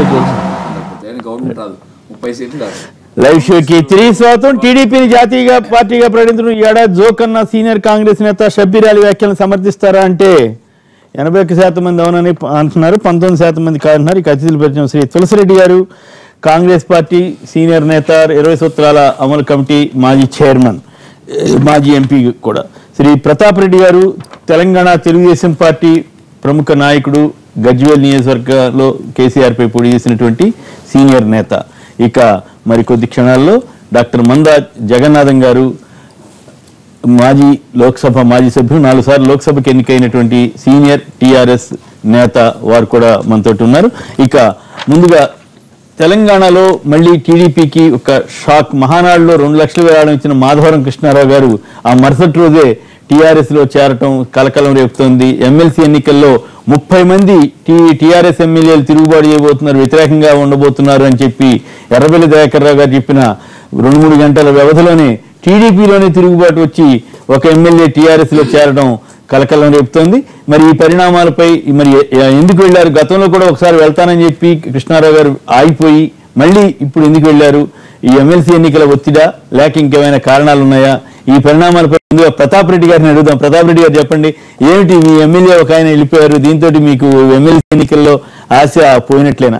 తెలుసు ఆయన గవర్నమెంట్ రాదు ముప్పై సీట్లు రాదు లైవ్ షోకి తిరిగి స్వాగతం టీడీపీని జాతీయ పార్టీగా ప్రకటించడం ఈ ఏడాది జోకన్న సీనియర్ కాంగ్రెస్ నేత షబ్బీర్ అలీ వ్యాఖ్యలను సమర్థిస్తారా అంటే ఎనభై ఒక్క శాతం మంది అవునని ప- అంటున్నారు పంతొమ్మిది శాతం మంది కాదంటున్నారు ఇక అతిథులు పరిచయం శ్రీ తులసిరెడ్డి గారు కాంగ్రెస్ పార్టీ సీనియర్ నేత ఇరవై సూత్రాల అమలు కమిటీ మాజీ చైర్మన్ ఏ, మాజీ ఎంపీ కూడా శ్రీ ప్రతాప్ రెడ్డి గారు తెలంగాణ తెలుగుదేశం పార్టీ ప్రముఖ నాయకుడు గజ్వేల్ నియోజకవర్గంలో కేసీఆర్పై పోటీ చేసినటువంటి సీనియర్ నేత ఇక మరికొద్ది క్షణాల్లో డాక్టర్ మందా జగన్నాథం గారు మాజీ లోక్సభ మాజీ సభ్యులు నాలుగు సార్లు లోక్సభకి ఎన్నికైనటువంటి సీనియర్ టిఆర్ఎస్ నేత వారు కూడా మనతో ఉన్నారు ఇక ముందుగా తెలంగాణలో మళ్ళీ టీడీపీకి ఒక షాక్ మహానాడులో రెండు లక్షల విరాళం ఇచ్చిన మాధవరం కృష్ణారావు గారు ఆ మరుసటి రోజే టీఆర్ఎస్ లో చేరటం కలకలం రేపుతోంది ఎమ్మెల్సీ ఎన్నికల్లో ముప్పై మంది టీ టీఆర్ఎస్ ఎమ్మెల్యేలు తిరుగుబాటు చేయబోతున్నారు వ్యతిరేకంగా ఉండబోతున్నారు అని చెప్పి ఎర్రబెల్లి దయాకర్ రావు గారు చెప్పిన రెండు మూడు గంటల వ్యవధిలోనే టీడీపీలోనే తిరుగుబాటు వచ్చి ఒక ఎమ్మెల్యే టీఆర్ఎస్ లో చేరడం కలకలం రేపుతోంది మరి ఈ పరిణామాలపై మరి ఎ- ఎందుకు వెళ్ళారు గతంలో కూడా ఒకసారి వెళ్తానని చెప్పి కృష్ణారావు గారు ఆగిపోయి మళ్ళీ ఇప్పుడు ఎందుకు వెళ్ళారు ఈ ఎమ్మెల్సీ ఎన్నికల ఒత్తిడా లేక ఇంకేమైనా కారణాలు ఉన్నాయా ఈ పరిణామాలపై ముందుగా ప్రతాప్ రెడ్డి గారిని అడుగుదాం ప్రతాప్ రెడ్డి గారు చెప్పండి ఏమిటి మీ ఎమ్మెల్యే ఒక ఆయన వెళ్ళిపోయారు దీంతో మీకు ఎమ్మెల్సీ ఎన్నికల్లో ఆశ పోయినట్లేనా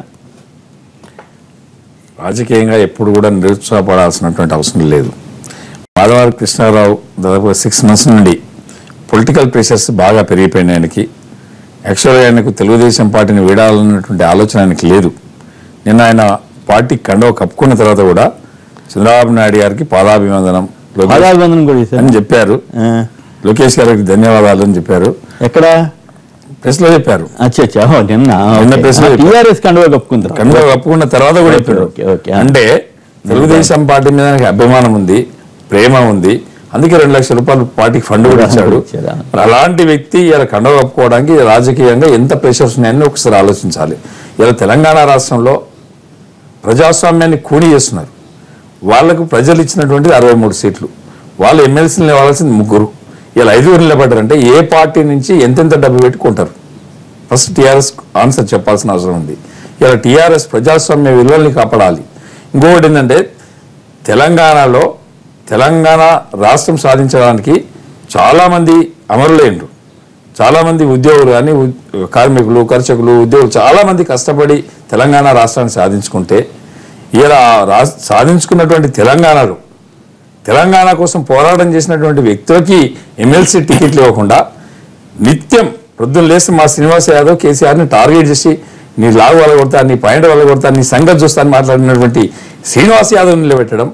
రాజకీయంగా ఎప్పుడు కూడా నిరుత్సాహపడాల్సినటువంటి అవసరం లేదు మాధవర కృష్ణారావు దాదాపు సిక్స్ మంత్స్ నుండి పొలిటికల్ ప్రెషర్స్ బాగా పెరిగిపోయినాయి ఆయనకి యాక్చువల్గా ఆయనకు తెలుగుదేశం పార్టీని వీడాలన్నటువంటి ఆలోచన ఆయనకి లేదు నిన్న ఆయన పార్టీ కండవ కప్పుకున్న తర్వాత కూడా చంద్రబాబు నాయుడు గారికి పాదాభివందనం లోకేష్ పాదాభివందనం కూడా చేశారు అని చెప్పారు ఆ, లోకేష్ గారికి ధన్యవాదాలు అని చెప్పారు ఎక్కడ ప్రెస్ లో చెప్పారు అచ్చా అచ్చా ఓ, నిన్న నిన్న press లో చెప్పారు. టీఆర్ఎస్ కండువా కప్పుకుంటారు కండువా కప్పుకున్న తర్వాత కూడా ఓకే, చెప్పారు ఓకే, ఓకే. అంటే తెలుగుదేశం పార్టీ మీద ఆయనకి అభిమానం ఉంది ప్రేమ ఉంది అందుకే రెండు లక్షల రూపాయలు పార్టీకి ఫండ్ కూడా ఇచ్చాడు ఇచ్చారా? మరి అలాంటి వ్యక్తి ఇలా కండవ కప్పుకోవడానికి రాజకీయంగా ఎంత ప్రెషర్స్ ఉన్నాయని ఒకసారి ఆలోచించాలి ఇలా తెలంగాణ రాష్ట్రంలో ప్రజాస్వామ్యాన్ని కూని చేస్తున్నారు వాళ్లకు ప్రజలు ఇచ్చినటువంటి అరవై మూడు సీట్లు వాళ్ళు ఎమ్మెల్సీలు నిలవాల్సింది ముగ్గురు ఇలా ఐదుగురు నిలబడ్డారంటే ఏ పార్టీ నుంచి ఎంతెంత డబ్బు పెట్టుకుంటారు ఫస్ట్ టీఆర్ఎస్ ఆన్సర్ చెప్పాల్సిన అవసరం ఉంది ఇలా టీఆర్ఎస్ ప్రజాస్వామ్య విలువల్ని కాపాడాలి ఇంకొకటి ఏంటంటే తెలంగాణలో తెలంగాణ రాష్ట్రం సాధించడానికి చాలామంది అమరులైనరు చాలామంది ఉద్యోగులు కానీ ఉ- కార్మికులు కర్షకులు ఉద్యోగులు చాలామంది కష్టపడి తెలంగాణ రాష్ట్రాన్ని సాధించుకుంటే ఇలా రా సాధించుకున్నటువంటి తెలంగాణలో తెలంగాణ కోసం పోరాటం చేసినటువంటి వ్యక్తులకి ఎమ్మెల్సీ టికెట్లు ఇవ్వకుండా నిత్యం ప్రొద్దున లేస్తే మా శ్రీనివాస్ యాదవ్ కేసీఆర్ని టార్గెట్ చేసి నీ లాగు వల్ల కొడతా నీ పాయింట్ వల్ల కొడతా నీ సంగతి చూస్తా అని మాట్లాడినటువంటి శ్రీనివాస్ యాదవ్ నిలబెట్టడం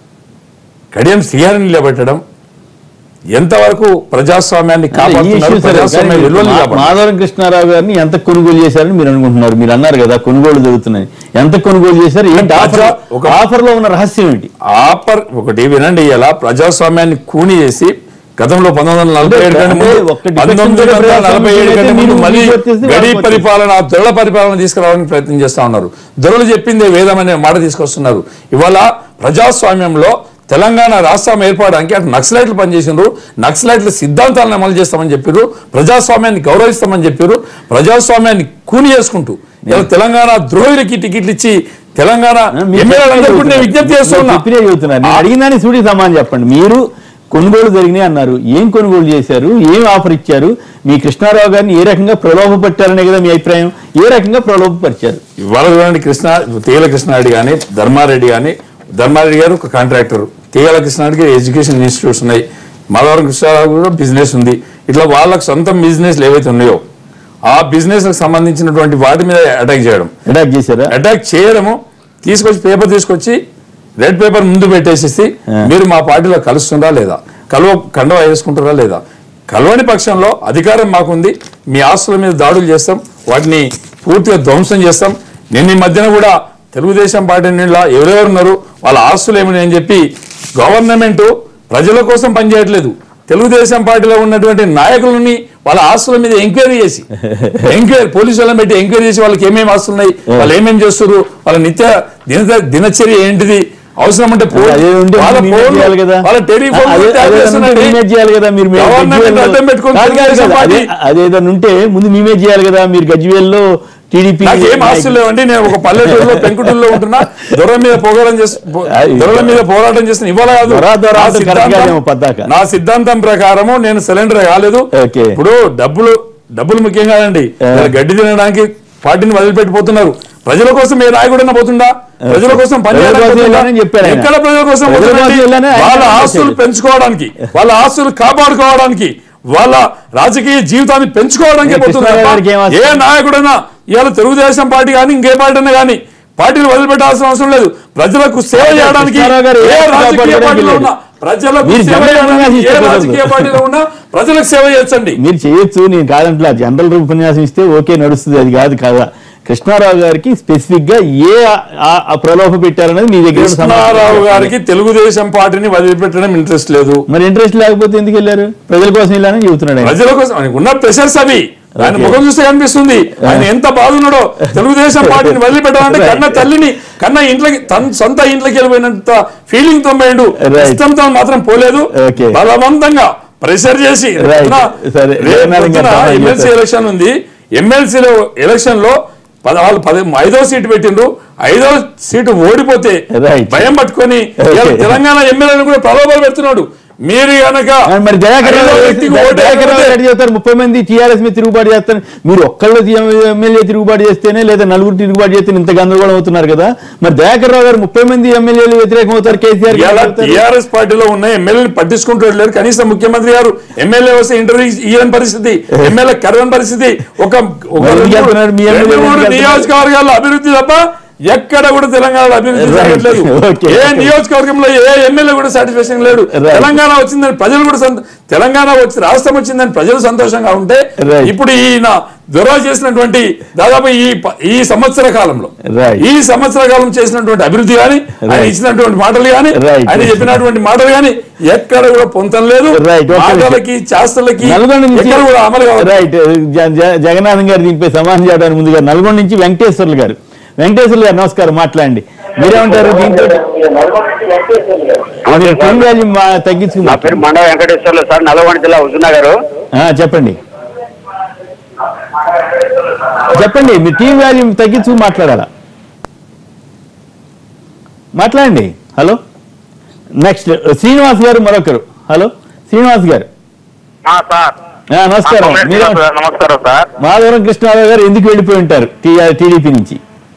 కడియం శ్రీహారిని నిలబెట్టడం ఎంతవరకు ప్రజాస్వామ్యాన్ని ఈ కాపాడుతున్నారు issue సరే, ప్రజాస్వామ్య కానీ విలువల్ని మా- కాపాడుతున్నారు మాధవరం కృష్ణారావు గారిని ఎంత కొనుగోలు చేశారని మీరు అనుకుంటున్నారు మీరు అన్నారు కదా కొనుగోలు జరుగుతున్నాయి ఎంత కొనుగోలు చేశారు ఏంటి ఆఫర్ ప్రజా- ఒక- ఆఫర్ లో ఉన్న రహస్యం ఏంటి ఆపర్ ఒకటి వినండి ఇలా ప్రజాస్వామ్యాన్ని కూని చేసి గతంలో పంతొమ్మిది వందల నలభై ఏడు కంటే అంటే ముందు ఒక్క defense పంతొమ్మిది వందల ప్రజాస్వామ్యం నలభై ఏడు కంటే అయితే ముందు మీరు మళ్ళీ వచ్చేసి గడి వాళ్ళు పరిపాలన దొరల పరిపాలన తీసుకురావడానికి ప్రయత్నం చేస్తా ఉన్నారు దొరలు చెప్పిందే వేదం అనే మాట తీసుకొస్తున్నారు ఇవాళ ప్రజాస్వామ్యంలో తెలంగాణ రాష్ట్రం ఏర్పడడానికి అటు నక్సలైట్లు పనిచేసిండ్రు నక్సలైట్ల సిద్ధాంతాలను అమలు చేస్తామని చెప్పారు ప్రజాస్వామ్యాన్ని గౌరవిస్తామని చెప్పారు ప్రజాస్వామ్యాన్ని కూని చేసుకుంటూ ఇలా తెలంగాణ ద్రోహులకి టికెట్లు ఇచ్చి తెలంగాణ మీరు ఎమ్మెల్యేలందరూ కూడా నేను విజ్ఞప్తి చేస్తున్నా చెప్పినే చెబుతున్నారు నేను అడిగిన దాన్ని సూటి సమానం చెప్పండి మీరు కొనుగోలు జరిగినాయి అన్నారు ఏం కొనుగోలు చేశారు ఏం ఆఫర్ ఇచ్చారు మీ కృష్ణారావు గారిని ఏ రకంగా ప్రలోభపట్టారనే కదా మీ అభిప్రాయం ఏ రకంగా ప్రలోభపరిచారు ఇవాళ చూడండి కృష్ణ తీగల కృష్ణారెడ్డి కానీ ధర్మారెడ్డి కానీ ధర్మారెడ్డి గారు ఒక కాంట్రాక్టర్ తీగల కృష్ణారెడ్డి గారు ఎడ్యుకేషన్ ఇన్స్టిట్యూట్స్ ఉన్నాయి మలవరం కృష్ణారావు కూడా బిజినెస్ ఉంది ఇట్లా వాళ్ళకి సొంత బిజినెస్లు ఏవైతే ఉన్నాయో ఆ బిజినెస్ సంబంధించినటువంటి వాటి మీద అటాక్ చేయడం అటాక్ చేశారా అటాక్ చేయడము తీసుకొచ్చి పేపర్ తీసుకొచ్చి రెడ్ పేపర్ ముందు పెట్టేసేసి మీరు మా పార్టీలో కలుస్తుందా లేదా కలువ కండవ వేసుకుంటారా లేదా కలవని పక్షంలో అధికారం మాకుంది మీ ఆస్తుల మీద దాడులు చేస్తాం వాటిని పూర్తిగా ధ్వంసం చేస్తాం నిన్న ఈ మధ్యన కూడా తెలుగుదేశం పార్టీ నీళ్ళ ఎవరెవరు ఉన్నారు వాళ్ళ ఆస్తులు ఏమని అని చెప్పి గవర్నమెంట్ ప్రజల కోసం పనిచేయట్లేదు తెలుగుదేశం పార్టీలో ఉన్నటువంటి నాయకులని వాళ్ళ ఆస్తుల మీద ఎంక్వైరీ చేసి ఎంక్వైరీ పోలీసు వాళ్ళని పెట్టి ఎంక్వైరీ చేసి వాళ్ళకి ఏమేమి ఆస్తులు ఉన్నాయి వాళ్ళు ఏమేమి చేస్తారు వాళ్ళ నిత్య దిన దినచర్య ఏంటిది అవసరం అంటే ఫోన్- అదే ఉంటే వాళ్ళ ముందు ఇమేజ్ ఫోన్లు, చేయాలి కదా వాళ్ళ టెలిఫోన్ అదే- ట్యాప్ అదే ఉంటే చేస్తున్నారండి. ఇమేజ్ చేయాలి కదా మీరు మీరు గవర్నమెంట్ గజ్వేల్లో- అడ్డం పెట్టుకొని కాదు, కాదు, తెలుగుదేశం కాదు. పార్టీ అదే- అదేదన్నా ఉంటే ముందు ఇమేజ్ చేయాలి కదా మీరు గజ్వేల్లో టీడీపీ నాకు ఏం ఆస్తులు లేవండి నేను ఒక పల్లెటూరులో పెంకుటూరులో ఉంటున్నా దొర మీద పోరాటం చేస్తు దొరల మీద పోరాటం చేస్తున్నా ఇవాళ కాదు దొర దొర నా అంటే సిద్ధాంతం- కరెక్ట్గానేమో పద్దాక. నా సిద్ధాంతం ప్రకారము నేను సిలిండర్ కాలేదు ఓకే. ఇప్పుడు డబ్బులు డబ్బులు ముఖ్యం కాదండి ఇలా గడ్డి తినడానికి పార్టీని వదిలిపెట్టిపోతున్నారు ప్రజల కోసం ఏ నాయకుడైనా పోతుందా ప్రజల కోసం పని ప్రజల చేయడానికి కోసం పోతుందా? వెళ్ళానని చెప్పారు ఆయన. ఎక్కడ ప్రజల కోసం ప్రజల కోసం పోతుందండి? వెళ్ళానని ఆయన వాళ్ళ చెప్పారు. ఆస్తులు పెంచుకోవడానికి వాళ్ళ ఆస్తులు కాపాడుకోవడానికి వాళ్ళ రాజకీయ జీవితాన్ని పెంచుకోవడానికి ఏ పోతున్నారు కృష్ణారావు గారికి ఏం తప్ప ఆస్తి? ఏ నాయకుడైనా ఇవాళ తెలుగుదేశం పార్టీ కానీ ఇంకే పార్టీ అయినా కానీ పార్టీలు వదిలిపెట్టాల్సిన అవసరం లేదు ప్రజలకు సేవ చేయడానికి కృష్ణారావు గారు ఏ ఏ రాజకీయ కాపాడుకోవడానికి పార్టీలో లేదు. ఉన్నా ప్రజలకు మీరు సేవ జనరల్ చేయడానికి ఉపన్యాసం ఏ ఇస్తే రాజకీయ కుదరదు. పార్టీలో ఉన్నా ప్రజలకు సేవ చేయొచ్చండి మీరు చేయొచ్చు నేను కాదంటలా జనరల్ ఉపన్యాసం ఇస్తే ఓకే నడుస్తుంది అది కాదు కదా కృష్ణారావు గారికి స్పెసిఫిక్ గా ఏ ఆ- ఆ ప్రలోభ పెట్టారనేది మీ దగ్గర ఉన్న సమాచారం కృష్ణారావు చెప్పండి. గారికి తెలుగుదేశం పార్టీని వదిలిపెట్టడం ఇంట్రెస్ట్ లేదు మరి ఇంట్రెస్ట్ లేకపోతే ఎందుకు వెళ్ళారు ప్రజల కోసం వెళ్ళానని చెబుతున్నాడు ఆయన. ప్రజల కోసం ఆయనకు ఉన్న ప్రెషర్స్ అవి ఆయన Okay. ముఖం చూస్తే కనిపిస్తుంది ఆయన ఎంత బాగున్నాడో తెలుగుదేశం పార్టీని వదిలిపెట్టాలంటే Right. కన్న తల్లిని కన్న ఇంట్లోకి తన సొంత ఇంట్లోకి వెళ్ళిపోయినంత ఫీలింగ్ తో పోయిండు Right. ఇష్టంతో మాత్రం పోలేదు Okay. బలవంతంగా ప్రెషర్ చేసి Right. సరే. జగన్నాథం గారు సహాయం ఎమ్మెల్సీ చేస్తారు. ఎలక్షన్ ఉంది ఎమ్మెల్సీలో ఎలక్షన్ లో పదహారు పది ఐదో సీటు పెట్టిండు ఐదో సీటు ఓడిపోతే Right. భయం పట్టుకొని Okay. ఇవాళ తెలంగాణ ఎమ్మెల్యేలను కూడా ప్రలోభాలు పెడుతున్నాడు మీరు గనక ఆ, మరి దయాకర్ ఐదో రావు వ్యక్తికి దయా- ఓటు దయాకర్ రావు వేయకపోతే ఎట్లా చెప్తారు ముప్పై మంది టీఆర్ఎస్ మీద తిరుగుబాటు చేస్తారు మీరు ఒక్కళ్ళు ఎమ్మెల్యే తిరుగుబాటు చేస్తేనే లేదా నలుగురు తిరుగుబాటు చేస్తే ఇంత గందరగోళం అవుతున్నారు కదా మరి దయాకర్ రావు గారు ముప్పై మంది ఎమ్మెల్యేలు వ్యతిరేకం అవుతారు కేసీఆర్ గారు ఇలా అవుతారు. టీఆర్ఎస్ పార్టీలో ఉన్న ఎమ్మెల్యేలు పట్టించుకుంటూ లేరు కనీసం ముఖ్యమంత్రి గారు ఎమ్మెల్యే వస్తే ఇంటర్వ్యూ ఇయ్యని పరిస్థితి ఎమ్మెల్యే కరవని పరిస్థితి ఒక ఒక మరి ఎందుకు రెండు మూడు- వెళ్తున్నారు? మీ ఎమ్మెల్యే రెండు మూడు ఎందుకు వెళ్తున్నారు? నియోజకవర్గాల్లో అభివృద్ధి తప్ప ఎక్కడ కూడా తెలంగాణలో అభివృద్ధి Right. జరగట్లేదు Okay. ఏ నియోజకవర్గంలో ఏ ఎమ్మెల్యే కూడా సాటిస్ఫాక్షన్ లేడు Right. తెలంగాణ వచ్చిందని ప్రజలు కూడా సంత- తెలంగాణ వచ్చి రాష్ట్రం వచ్చిందని ప్రజలు సంతోషంగా ఉంటే Right. ఇప్పుడు ఈయన దొర చేసినటువంటి దాదాపు ఈ ప- ఈ సంవత్సర కాలంలో Right. ఈ సంవత్సర కాలం చేసినటువంటి అభివృద్ధి కానీ ఆయన Right. ఇచ్చినటువంటి మాటలు కానీ Right. ఆయన చెప్పినటువంటి మాటలు కానీ ఎక్కడ కూడా పొంతం లేదు Right. Okay. మాటలకి చేష్టలకి నల్గొండ నుంచి ఎక్కడ కూడా అమలు కావాలి రైట్ జ- జ- జగన్నాథం గారు దీనిపై సమాధానం చేయడానికి ముందుగా నల్గొండ నుంచి వెంకటేశ్వర్లు గారు వెంకటేశ్వర్లు గారు నమస్కారం మాట్లాడండి మీరేమంటారు దీంతో మీరు టీం వాల్యూ మా- తగ్గించుకు నా పేరు మండ వెంకటేశ్వర్లు సార్ నల్గొండ జిల్లా హుజూర్నగర్ ఆ, చెప్పండి చెప్పండి మీ టీం వాల్యూ తగ్గించుకు మాట్లాడాలా మాట్లాడండి హలో నెక్స్ట్ శ్రీనివాస్ గారు మరొకరు హలో శ్రీనివాస్ గారు సార్ ఆ, నమస్కారం మీరు నమస్కారం సార్ మాధవరం కృష్ణారావు గారు ఎందుకు వెళ్ళిపోయి ఉంటారు టీడీపీ నుంచి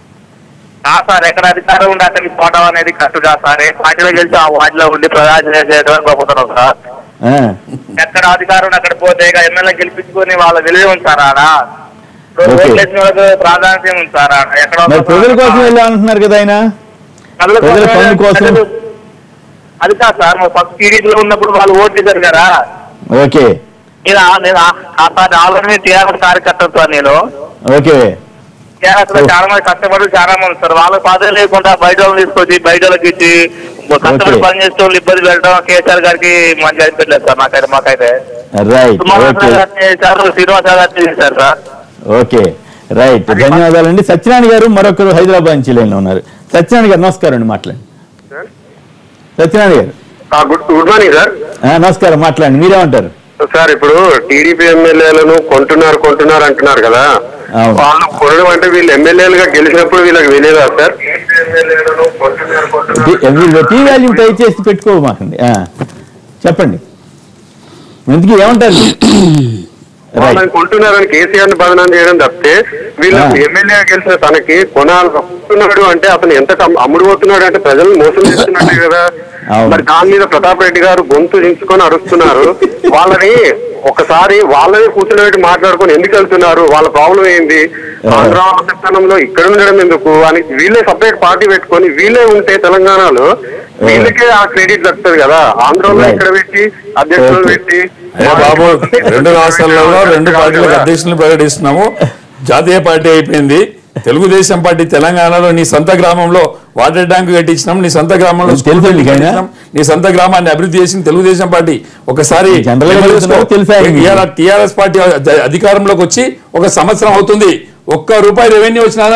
ఆ సార్ ఎక్కడ అధికారం ఉండి అతనికి పోవడం అనేది కరెక్ట్ కాదు సార్ ఏ పార్టీలో గెలిచి ఆ వార్డులో ఉండి ప్రజాసేవ చేయడం గొప్పతనం సార్ ఆ, ఎక్కడ అధికారం ఉండి అక్కడ పోతే ఇక ఎమ్మెల్యే గెలిపించుకొని వాళ్ళ విలువ ఉంది సార్ ఆడ ఇప్పుడు Okay. ఓట్లు వేసిన వాళ్ళకి ప్రాధాన్యత ఉంది సార్ ఆడ ఎక్కడ మరి ప్రజల కోసం వెళ్ళామంటున్నారు కదా ఆయన ప్రజల ప్రజల కోసం పనుల కోసం. ప్రజలు- అది కాదు సార్ మరి ఫస్ట్ టీడీపీలో ఉన్నప్పుడు వాళ్ళు ఓట్లు ఇచ్చారు కదా ఓకే నేను ఆ- నేను ఆ- ఆ సార్ ఆల్రెడీ టీఆర్ఎస్ కార్యకర్తలు సార్ నేను ఓకే టీఆర్ఎస్ లో చాలా మంది కష్టపడి చాలా మంది సార్ వాళ్ళకి పదవి లేకుండా బయట వాళ్ళని తీసుకొచ్చి బయట వాళ్ళకి ఇచ్చి కష్టపడి Okay. పని చేసే వాళ్ళు ఇబ్బంది పెట్టడం కేసీఆర్ గారికి మంచి అనిపించలేదు సార్ నాకైతే మాకైతే రైట్ సుమారు ఓకే గారిని చేశారు శ్రీనివాస గారిని చేశారు సార్ ఓకే రైట్ ధన్యవాదాలండి సత్యనారాయణ గారు మరొకరు హైదరాబాద్ నుంచి లైన్లో ఉన్నారు సత్యనారాయణ గారు నమస్కారం అండి మాట్లాడండి సత్యనారాయణ గారు గుడ్ గుడ్ మార్నింగ్ సార్ ఆ, నమస్కారం మాట్లాడండి మీరేమంటారు సార్ ఇప్పుడు టీడీపీ ఎమ్మెల్యేలను కొంటున్నారు కొంటున్నారు అంటున్నారు కదా అవును. వాళ్ళు కొనడం అంటే వీళ్ళు ఎమ్మెల్యేలుగా గెలిచినప్పుడు వీళ్ళకి తెలియదా సార్ ఎమ్మెల్యేలను కొంటున్నారు కొంటున్నారు వీళ్ళు టీ వాల్యూ ట్రై చేసి పెట్టుకోమాకండి ఆ, చెప్పండి ఎందుకు ఏమంటారు రైట్ వాళ్ళని కొంటున్నారని కేసీఆర్ ని బదనాం చేయడం తప్పితే వీళ్ళు ఆ. ఎమ్మెల్యే గెలిచిన తనకి కొనాలి కొంటున్నాడు అంటే అతను ఎంత కమ్- అమ్ముడు పోతున్నాడు అంటే ప్రజలను మోసం చేస్తున్నట్టే కదా అవును. మరి దాని మీద ప్రతాప్ రెడ్డి గారు గొంతు దించుకొని అరుస్తున్నారు వాళ్ళని ఒకసారి వాళ్ళని కూర్చుని మాట్లాడుకొని ఎందుకు వెళ్తున్నారు వాళ్ళ ప్రాబ్లం ఏంది ఆ. ఆంధ్ర స్థానంలో ఇక్కడ ఉండడం ఎందుకు అని వీళ్ళే సపరేట్ పార్టీ పెట్టుకొని వీళ్ళే ఉంటే తెలంగాణలో వీళ్ళకే ఆ క్రెడిట్ దక్కుతుంది కదా ఆంధ్రలో Right. ఇక్కడ పెట్టి అధ్యక్షులు Okay. పెట్టి అయ్యా బాబు రెండు రాష్ట్రాలలో రెండు పార్టీలకు అధ్యక్షులను ప్రకటిస్తున్నాము జాతీయ పార్టీ అయిపోయింది తెలుగుదేశం పార్టీ తెలంగాణలో నీ సొంత గ్రామంలో వాటర్ ట్యాంక్ కట్టించినాం నీ సొంత గ్రామంలో స్కూల్ తెలుసండి బిల్డింగ్ ఆయన. కట్టించినాం. నీ సొంత గ్రామాన్ని అభివృద్ధి చేసింది తెలుగుదేశం పార్టీ ఒకసారి జనరల్గా చెప్తున్నారు, తెలుసా ఆయనకి? టిఆర్ఎస్ పార్టీ అధ- అధికారంలోకి వచ్చి ఒక సంవత్సరం అవుతుంది ఒక్క రూపాయి రెవెన్యూ వచ్చినాదండి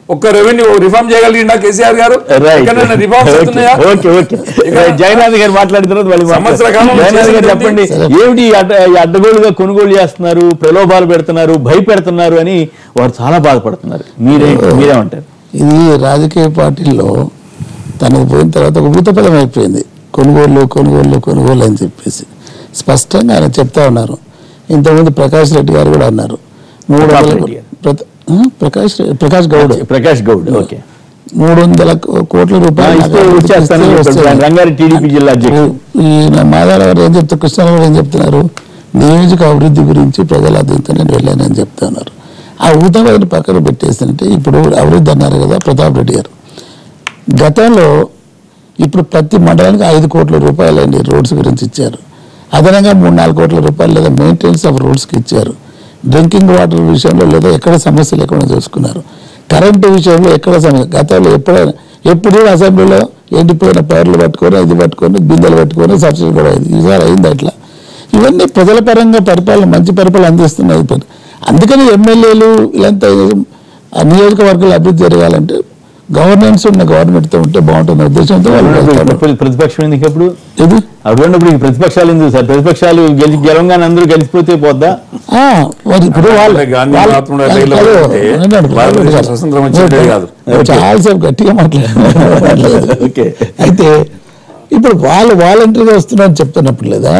ఒక్క రెవెన్యూ రిఫార్మ్ చేయగలిగిందా కేసీఆర్ గారు ఎక్కడైనా రిఫార్మ్స్ అవుతున్నాయా ఓకే ఓకే జగన్నాథ్ గారు మాట్లాడిన తర్వాత మళ్ళీ సంవత్సర కాలంలో జగన్నాథ్ గారు చేసింది చెప్పండి ఏమిటి ఈ అడ్డ ఈ అడ్డగోలుగా కొనుగోలు చేస్తున్నారు ప్రలోభాలు పెడుతున్నారు భయపెడుతున్నారు అని వారు చాలా బాధపడుతున్నారు మీరే మీరేమంటారు ఇది రాజకీయ పార్టీల్లో తనకు పోయిన తర్వాత ఒక భూతపదం అయిపోయింది కొనుగోలు కొనుగోలు కొనుగోలు అని చెప్పేసి స్పష్టంగా ఆయన చెప్తా ఉన్నారు ఇంతకుముందు ప్రకాష్ రెడ్డి గారు కూడా అన్నారు మూడు ప్రతాప్ వందల రెడ్డి గారు. ప్రత- ఆ? ప్రకాష్ రె- ప్రకాష్ గౌడ్ ప్రకాష్ గౌడ్ ఓకే మూడు వందల కో- కోట్ల ఆ, రూపాయలు ఇస్తే నాకు వచ్చేస్తానని ఇస్తే చెప్పాడు. వస్తాయి. రంగారెడ్డి టీడీపీ జిల్లా అధ్యక్షుడు ఈ మాధవరావు గారు ఏం చెప్తారు కృష్ణారావు గారు ఏం చెప్తున్నారు నియోజక అభివృద్ధి గురించి ప్రజల అద్దెంతో నేను వెళ్ళానని చెప్తా ఉన్నారు ఆ ఊతమైన పక్కన పెట్టేసినట్టే ఇప్పుడు అభివృద్ధి అన్నారు కదా ప్రతాప్ రెడ్డి గారు గతంలో ఇప్పుడు ప్రతి మండలానికి ఐదు కోట్ల రూపాయలు అండి రోడ్స్ గురించి ఇచ్చారు అదనంగా మూడు నాలుగు కోట్ల రూపాయలు లేదా మెయింటెనెన్స్ ఆఫ్ రోడ్స్కి ఇచ్చారు డ్రింకింగ్ వాటర్ విషయంలో లేదా ఎక్కడ సమస్య లేకుండా చూసుకున్నారు కరెంటు విషయంలో ఎక్కడ సమస్య గతంలో ఎప్పుడైనా ఎప్పుడు అసెంబ్లీలో ఎండిపోయిన పైర్లు పట్టుకొని ఇది పట్టుకొని బిందెలు పట్టుకొని సబ్సిడీ కూడా అయింది ఈసారి అయింది అట్లా ఇవన్నీ ప్రజల పరంగా పరిపాలన మంచి పరిపాలన అందిస్తున్నాయి ఇప్పుడు. అందుకని ఎమ్మెల్యేలు ఇలాంతా ఆ నియోజకవర్గాలు అభివృద్ధి జరగాలంటే గవర్నెన్స్ ఉన్న గవర్నమెంట్తో ఉంటే బాగుంటుంది ఉద్దేశంతో వాళ్ళు వెళ్తారు. ప్రతి- ప్రతిపక్షం ఎందుకు అప్పుడు ఇది అటువంటిప్పుడు ఈ ప్రతిపక్షాలు ఎందుకు సార్ ప్రతిపక్షాలు గెలి గెలవంగానే అందరూ గెలిచిపోతే పోద్దా ఆ, మరి ఇప్పుడు వాళ్ళు అంటే గాంధీ వాళ్ళు- మహాత్ముడు వాళ్ళు రైల్లో కాదు, ఉంటే వినండి, భారతదేశం వినండి. స్వతంత్రం వచ్చేదే కాదు. చాలాసేపు గట్టిగా మాట్లాడారు ఓకే. అయితే ఇప్పుడు వాళ్ళు వాలంటీర్గా వస్తున్నారని చెప్తున్నప్పుడు లేదా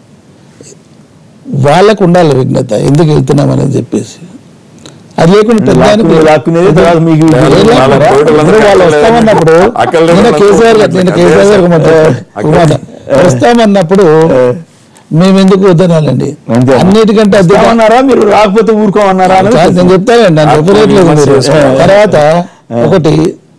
వాళ్ళకు ఉండాలి విఘ్నత ఎందుకు వెళ్తున్నామని చెప్పేసి అది లేకుండా పెద్దానికి లాక్కునే- లాక్కునేది తర్వాత మీకు ఏం వాళ్ళ లేకుండా కోటలందరూ ఇప్పుడు వాళ్ళు వస్తామన్నప్పుడు అక్కడ నిన్న కేసీఆర్ గారు నిన్న కేసీఆర్ గారు ఒక మాట ఒక మాట. వస్తామన్నప్పుడు మేము ఎందుకు వద్దనాలండి అంతే. అన్నిటికంటే అద్భుతం వస్తామన్నారా మీరు రాకపోతే ఊరుకోమన్నారా అని కాదు, నేను చెప్తానండి నన్ను ఒప్పుకోవట్లేదు మీరు తర్వాత ఒకటి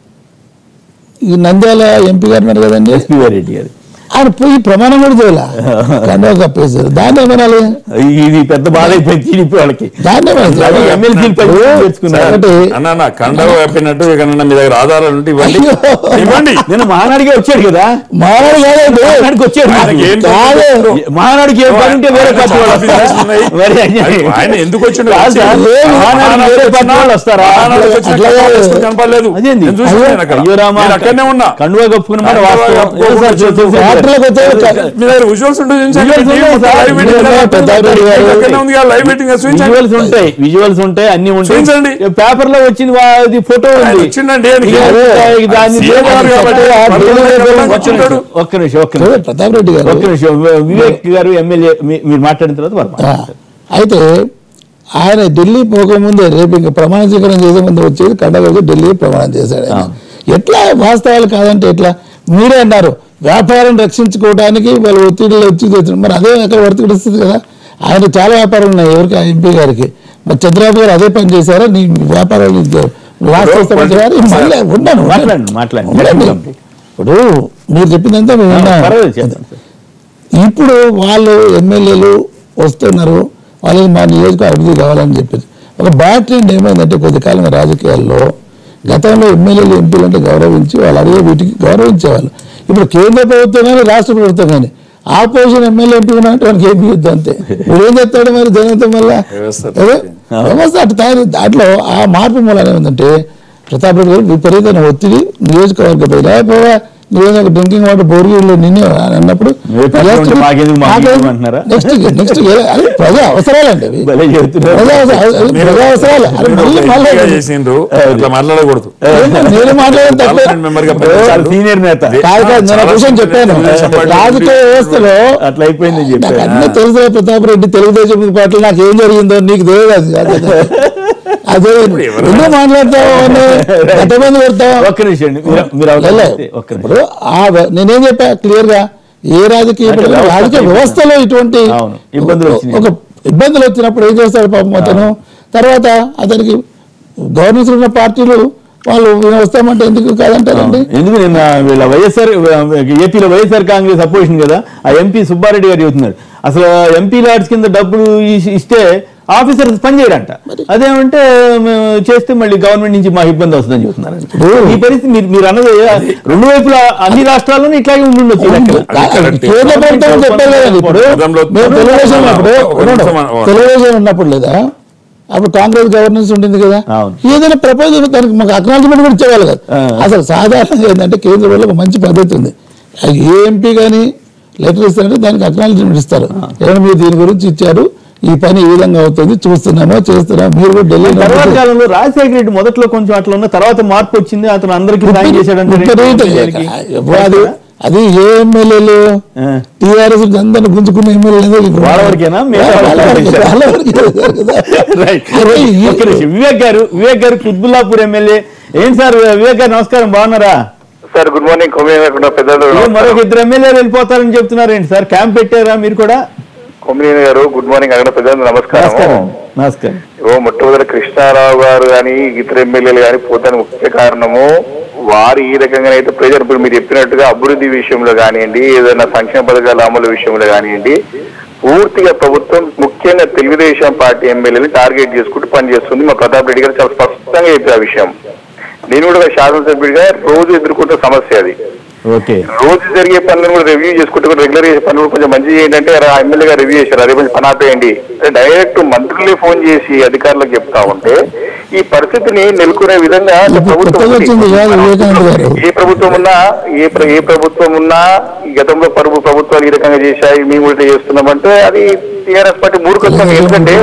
ఈ నంద్యాల ఎంపీ గారు ఉన్నారు కదండి ఎస్పీ రెడ్డి గారు ఆయన పోయి ప్రమాణం కూడా చేయాల కండువా కప్పేశారు దాన్ని ఏమనాలి ఇది పెద్ద బాధ అయిపోయింది టీడీపీ వాళ్ళకి దాన్ని ఏమనాలి? అది ఎమ్మెల్సీలు పై తెచ్చుకున్నారు ఒకటి అన్న నా కండవ చెప్పినట్టు ఎక్కడన్నా మీ దగ్గర ఆధారాలు ఉంటే ఇవ్వండి అయ్యో. ఇవ్వండి నేను మహానాడికే వచ్చాడు కదా మామూలు కాదండి మహానాడికి వచ్చాడు ఆయనకి ఏం కాదు. మహానాడికి ఏం పని ఉంటే వేరే పార్టీ వాళ్ళు వస్తారా? ఉన్నాయి. మరి అన్యాయం. ఆయన ఎందుకు వచ్చిండు కాదు సార్, వచ్చి- మహానాడికి వేరే పార్టీ వాళ్ళు వస్తారా మహానాడికి వచ్చిన అట్లా కండువా కాదు. వేసుకొని కనపడలేదు అదేంది నేను చూసాను నేను అక్కడ. అయ్యో రామా నేను అక్కడనే ఉన్నా కండువా కప్పుకున్న మాట కండువా వాస్తవం కప్పుకోకుండా ఏ సార్ చూసి- వార్తలకు వచ్చే మీ దగ్గర విజువల్స్ ఉంటే చూపించండి. Visuals ఉన్నాయి TV sir. Live meeting Visuals కదా. పెద్ద పెద్ద మీకు అక్కడనే ఉంది కదా, లైవ్ మీటింగ్ కదా, చూపించండి. విజువల్స్ ఉంటాయి విజువల్స్ ఉంటాయి అన్ని ఉంటాయి చూపించండి. పేపర్ లో వచ్చింది వా- అది ఫోటో ఆయన ఉంది వచ్చిండండి ఆయనకి. ఇక అదే. దాన్ని సీఎం గారు కాబట్టి ఆ పర్వాలేదు, ఒక్క పర్వాలేదు, నిమిషం, వచ్చింటాడు. ఒక్క నిమిషం ఒక్క నిమిషం ప్రతాప్ రెడ్డి గారు ఒక్క నిమిషం వివేక్ గారు ఎమ్మెల్యే మీ- మీరు మాట్లాడిన తర్వాత వారు ఆ, మాట్లాడతారు. అయితే ఆయన ఢిల్లీ పోకముందే రేపు ఇంకా ప్రమాణ స్వీకారం చేసే ముందు వచ్చేది కండగా వచ్చి ఢిల్లీ ప్రమాణం చేశాడు ఆయన. ఎట్లా వాస్తవాలు కాదంటే ఎట్లా మీరే అన్నారు వ్యాపారం రక్షించుకోవడానికి వాళ్ళు ఒత్తిడిలో వచ్చి తెచ్చారు మరి అదే అక్కడ వర్తిస్తుంది కదా ఆయన చాలా వ్యాపారాలు ఉన్నాయి ఎవరికి ఆ ఎంపీ గారికి మరి చంద్రబాబు గారు అదే పని చేశారా నీ వ్యాపారాలు లాస్ట్ వస్తామని చెప్పారు. మళ్ళీ ఉండను మాట్లాడండి మాట్లాడండి ఉండండి. ఇప్పుడు మీరు చెప్పిందంతా మేము విన్నాం. పర్వాలేదు చేద్దాం సార్. ఇప్పుడు వాళ్ళు ఎమ్మెల్యేలు వస్తున్నారు వాళ్ళకి మా నియోజకవర్గం అభివృద్ధి కావాలని చెప్పేసి ఒక బ్యాడ్ ట్రెండ్ ఏమైందంటే కొద్ది కాలం రాజకీయాల్లో గతంలో ఎమ్మెల్యేలు ఎంపీలు అంటే గౌరవించి వాళ్ళు అడిగే వీటికి గౌరవించేవాళ్ళు ఇప్పుడు కేంద్ర ప్రభుత్వం కానీ రాష్ట్ర ప్రభుత్వం కానీ ఆపోజిషన్ ఎమ్మెల్యే ఎంపీ ఉన్నట్టు వానికి ఏం యుద్ధం అంతే ఇప్పుడు ఏం చెప్తాడు మరి జనంతం వల్ల వ్యవస్థ ఏదో వ్యవస్థ అటు తయారు దాంట్లో ఆ మార్పు మూలన ఏముందంటే ప్రతాప్ రెడ్డి గారు విపరీతమైన ఒత్తిడి నియోజకవర్గ పోవా నియోజక డ్రింకింగ్ వాటర్ బోర్గీళ్ళు నిన్నే అని అన్నప్పుడు ఏ పక్కన ఉంటే మాకెందుకు మాకు ఇవ్వమంటున్నారా? అంటున్నారా నెక్స్ట్ నెక్స్ట్ అది ప్రజా అవసరాలండి అవి భలే చెబుతున్నారు. ప్రజా అవసరాలు అది మీరు ప్రజా అవసరాలు అది మీరు మళ్ళీ ఒక మళ్ళీ ఎంపీగా చేసిండ్రు అట్లా మాట్లాడకూడదు నేను మాట్లాడడం తప్పే పార్లమెంట్ మెంబర్ గా చాలా పనిచేశారు. సీనియర్ నేత కాదు కాదు నేను ఒక విషయం చెప్పాను తెలుగుదేశం పార్టీ రాజకీయ వ్యవస్థలో అట్లా అయిపోయింది నాకు చెప్పారు అన్నీ తెలుసు ప్రతాప్ రెడ్డి తెలుగుదేశం పార్టీ నాకు ఏం జరిగిందో నీకు తెలియదు అది అదే ఎన్నో మాట్లాడతావు అని ఎంతమంది పెడతావు ఒక్క నిమిషం అండి. మీరు- మీరు లే, అవతల లే. వస్తే ఒక్క నిమిషం. ఇప్పుడు ఆ వ్య- నేనేం చెప్పా క్లియర్ గా ఏ రాజకీయ అంటే వ్యవస్థ రాజకీయ అయిపోయింది. వ్యవస్థలో ఇటువంటి అవును. ఇబ్బందులు వచ్చినాయి. ఒక ఇబ్బందులు వచ్చినప్పుడు ఏం చేస్తాడు పాపం అతను తర్వాత అతనికి గవర్నెన్స్ ఉన్న పార్టీలు వాళ్ళు ఈయన వస్తామంటే ఎందుకు కాదంటారండి ఎందుకు నిన్న వీళ్ళ వైఎస్ఆర్ ఏపీలో వైఎస్ఆర్ కాంగ్రెస్ అపోజిషన్ కదా ఆ ఎంపీ సుబ్బారెడ్డి గారు చెబుతున్నారు అసలు ఎంపీ లాడ్స్ కింద డబ్బులు ఇస్- ఇస్తే ఆఫీసర్స్ పనిచేయడంట అదేమంటే మేము చేస్తే మళ్ళీ గవర్నమెంట్ నుంచి మాకు ఇబ్బంది వస్తుందని చెబుతున్నారు ఈ పరిస్థితి మీరు మీరు అన్నది రెండు వైపులా అన్ని రాష్ట్రాల్లోనూ ఇట్లాగే ఉండుండొచ్చు ఈ లెక్కన. అది కరెక్టే. కేంద్ర ప్రభుత్వం చెప్పారు కదండి ఇప్పుడు గతంలో మేము తెలుగుదేశం ఉన్నప్పుడు ఒక ఉండండి. నిమిషం అన్న- తెలుగుదేశం ఉన్నప్పుడు లేదా అప్పుడు కాంగ్రెస్ గవర్నెన్స్ ఉండింది కదా అవును. ఏదైనా ప్రపోజల్ దానికి మాకు అక్నాలజ్మెంట్ కూడా ఇచ్చేవాళ్ళు కదా ఆ. అసలు సాధారణంగా ఏంటంటే కేంద్రంలో ఒక మంచి పద్ధతి ఉంది ఏ ఎంపీ కానీ లెటర్ ఇస్తారంటే దానికి అక్నాలజ్మెంట్ ఇస్తారు ఏమైనా మీరు దీని గురించి ఇచ్చారు ఈ పని ఈ విధంగా అవుతుంది చూస్తున్నామో చేస్తున్నామో మీరు కూడా ఢిల్లీ తర్వాత కాలంలో రాజశేఖర రెడ్డి మొదట్లో కొంచెం అట్లా ఉన్న తర్వాత మార్పు వచ్చింది అతను అందరికీ సాయం చేశాడంటే విపరీతంగా. అది అది ఏ ఎమ్మెల్యేలు ఆ. టీఆర్ఎస్ అందరిని గుంజుకున్న ఎమ్మెల్యేలు వాళ్ళ వరకేనా? మిగతా వాళ్ళ వాళ్ళకి వరకే, చేశారు. వాళ్ళ వరకే చేశారు కదా. రైట్. అరే, ఈ- ఒక్క నిమిషం. వివేక్ గారు వివేక్ గారు కుత్బుల్లాపూర్ ఎమ్మెల్యే ఏం సార్ వివేక్ గారు నమస్కారం బాగున్నారా సార్ గుడ్ మార్నింగ్ కొమ్మినేని పెద్దలు ఏ మరొక ఇద్దరు ఎమ్మెల్యేలు వెళ్ళిపోతారని చెప్తున్నారు ఏంటి సార్ క్యాంప్ పెట్టారా మీరు కూడా కొమ్మినేని గారు గుడ్ మార్నింగ్ అక్కడ పెద్దలు నమస్కారం నమస్కారం నమస్కారం ఓ మొట్టమొదటి కృష్ణారావు గారు కానీ ఇతర ఎమ్మెల్యేలు కానీ పోతానికి ముఖ్య కారణము వారు ఈ రకంగా అయితే ప్రజలు ఇప్పుడు మీరు చెప్పినట్టుగా అభివృద్ధి విషయంలో కానివ్వండి ఏదైనా సంక్షేమ పథకాల అమలు విషయంలో కానివ్వండి పూర్తిగా ప్రభుత్వం ముఖ్యంగా తెలుగుదేశం పార్టీ ఎమ్మెల్యేలు టార్గెట్ చేసుకుంటూ పనిచేస్తుంది మా ప్రతాప్ రెడ్డి గారు చాలా స్పష్టంగా చెప్పే ఆ విషయం నేను కూడా ఒక శాసనసభ్యుడిగా రోజు ఎదుర్కొంటున్న సమస్య అది ఓకే రోజు జరిగే పనులను కూడా రివ్యూ చేసుకుంటూ కూడా రెగ్యులర్ చేసే పనులు కూడా కొంచెం మంచిగా ఏంటంటే ఆ ఎమ్మెల్యే గారు రివ్యూ చేశారు అదే కొంచెం పని ఆపేయండి డైరెక్ట్ మంత్రులే ఫోన్ చేసి అధికారులకు చెప్తా ఉంటే ఈ పరిస్థితిని నెలకొనే విధంగా ఇప్పుడు ప్రభుత్వం కొత్తగా వచ్చింది కాదు వివేకానంద గారు ఏ ప్రభుత్వం ఉన్నా ఏ ప్ర- ఏ ప్రభుత్వం ఉన్నా ఈ గతంలో పరుగు ప్రభుత్వాలు ఈ రకంగా చేశాయి మేము కూడా చేస్తున్నామంటే అది టీఆర్ఎస్ పార్టీ మూర్ఖత్వం ఎందుకంటే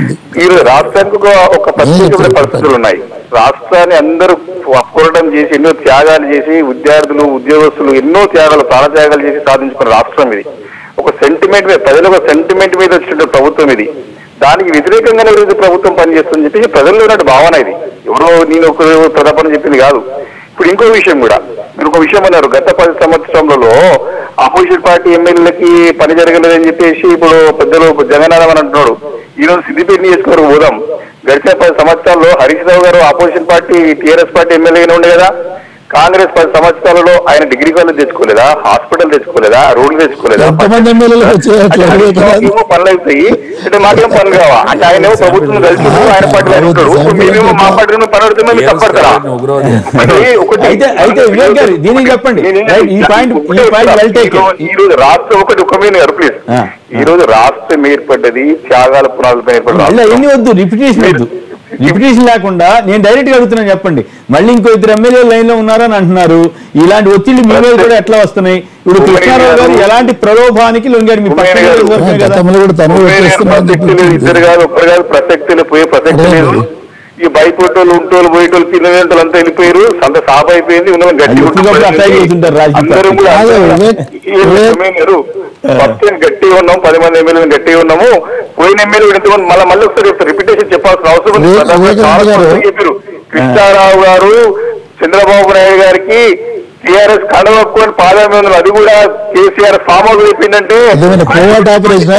ఈ రాష్ట్రానికి ఒక ఒక ప్రత్యేకమైన పరిస్థితులు ఉన్నాయి రాష్ట్రాన్ని అందరూ పోరాటం చేసి ఎన్నో త్యాగాలు చేసి విద్యార్థులు ఉద్యోగస్తులు ఎన్నో త్యాగాలు ప్రాణ త్యాగాలు చేసి సాధించుకున్న రాష్ట్రం ఇది ఒక సెంటిమెంట్ మీద ప్రజల ఒక సెంటిమెంట్ మీద వచ్చిన ప్రభుత్వం ఇది దానికి వ్యతిరేకంగానే ఈరోజు ప్రభుత్వం పనిచేస్తుందని చెప్పి ప్రజల్లో ఉన్న భావన ఇది ఎవరో నేను ఒక ప్రతాపన చెప్పింది కాదు ఇప్పుడు ఇంకో విషయం కూడా మీరు ఒక విషయం అన్నారు గత పది సంవత్సరంలో అపోజిషన్ పార్టీ ఎమ్మెల్యేలకి పని జరగలేదని చెప్పేసి ఇప్పుడు పెద్దలు జగన్నాథం అని అంటున్నాడు ఈ రోజు సిద్దిపేట నియోజకవర్గం పోదాం గడిచిన పది సంవత్సరాల్లో Harish Rao garu opposition party TRS party ఎమ్మెల్యేగానే ఉండే కదా కాంగ్రెస్ పది సంవత్సరాలలో ఆయన డిగ్రీ కాలేజ్ తెచ్చుకోలేదా హాస్పిటల్ తెచ్చుకోలేదా రోడ్లు తెచ్చుకోలేదా ఎంతమంది ఎమ్మెల్యేలు వచ్చారు అట్లా అంటే వివేకానంద? ఏమో పనులు అవుతాయి అంటే మాకేం పనులు కావా అంటే ఆయన ఏమో ప్రభుత్వం కలిసి ఆయన పార్టీలో ఉంటాడు ఇప్పుడు మేమేమో మా పార్టీలో పని పడితే మేము తప్పడతారా ఉగ్రవాది అంటే ఒకటి అయితే అయితే వివేక్ గారు దీనికి చెప్పండి నేను- రైట్ ఈ పాయింట్ ఈ పాయింట్ వెల్ టేక్ ఈ రోజు- ఈ రోజు రాష్ట్రం ఒకటి ఒక మీద గారు ప్లీజ్ ఆ. ఈ రోజు రాష్ట్రం ఏర్పడ్డది త్యాగాల పునాదులపై ఏర్పడ్డ మళ్ళీ రాష్ట్రం. ఎన్ని వద్దు రిపిటేషన్ వద్దు రిపిటేషన్ లేకుండా నేను డైరెక్ట్ గా అడుగుతున్నాను చెప్పండి మళ్ళీ ఇంకో ఇద్దరు ఎమ్మెల్యే లైన్ లో ఉన్నారని అంటున్నారు ఇలాంటి ఒత్తిళ్లు మీ మీద కూడా ఎట్లా వస్తున్నాయి ఇప్పుడు కృష్ణారావు గారు ఎలాంటి ప్రలోభానికి లొంగాడు మీ పక్కన గారు. నియోజకవర్గమే కదా గతంలో కూడా తను ఉపయోగ వచ్చేస్తున్నారని ప్రసక్తి లేదు ఇద్దరు కాదు ఒక్కరు కాదు ప్రసక్తి లేదు పోయే ప్రసక్తి అదే లేదు మరి. ఈ బయటోళ్ళు ఉంటోళ్ళు పోయేటోళ్ళు తినేటోళ్ళు అంతా వెళ్ళిపోయారు అంత సాఫ్ అయిపోయింది ఉన్న గట్టి అది ఎప్పటికప్పుడు అట్లాగే చేస్తుంటారు రాజకీయ అందరూ కూడా కాదు, వివేక్, ఈ రకమైన ఫస్ట్ గట్టిగా ఉన్నాం పది మంది ఎమ్మెల్యేలు గట్టిగా ఉన్నాము పోయిన ఎమ్మెల్యే ఎంతమంది మళ్ళీ మళ్ళీ ఒకసారి చెప్తారు రిపిటేషన్ చెప్పాల్సిన అవసరం ఉంది. వివేక్- ప్రధాన వివేకానంద గారు. చాలా చెప్పారు కృష్ణారావు గారు చంద్రబాబు నాయుడు గారికి టీఆర్ఎస్ కడవక్కుని పాదం ఉంది అది కూడా కేసీఆర్ ఫామ్ హౌస్ చెప్పిందంటే అదేమైనా కోవాట్ ఆపరేషన్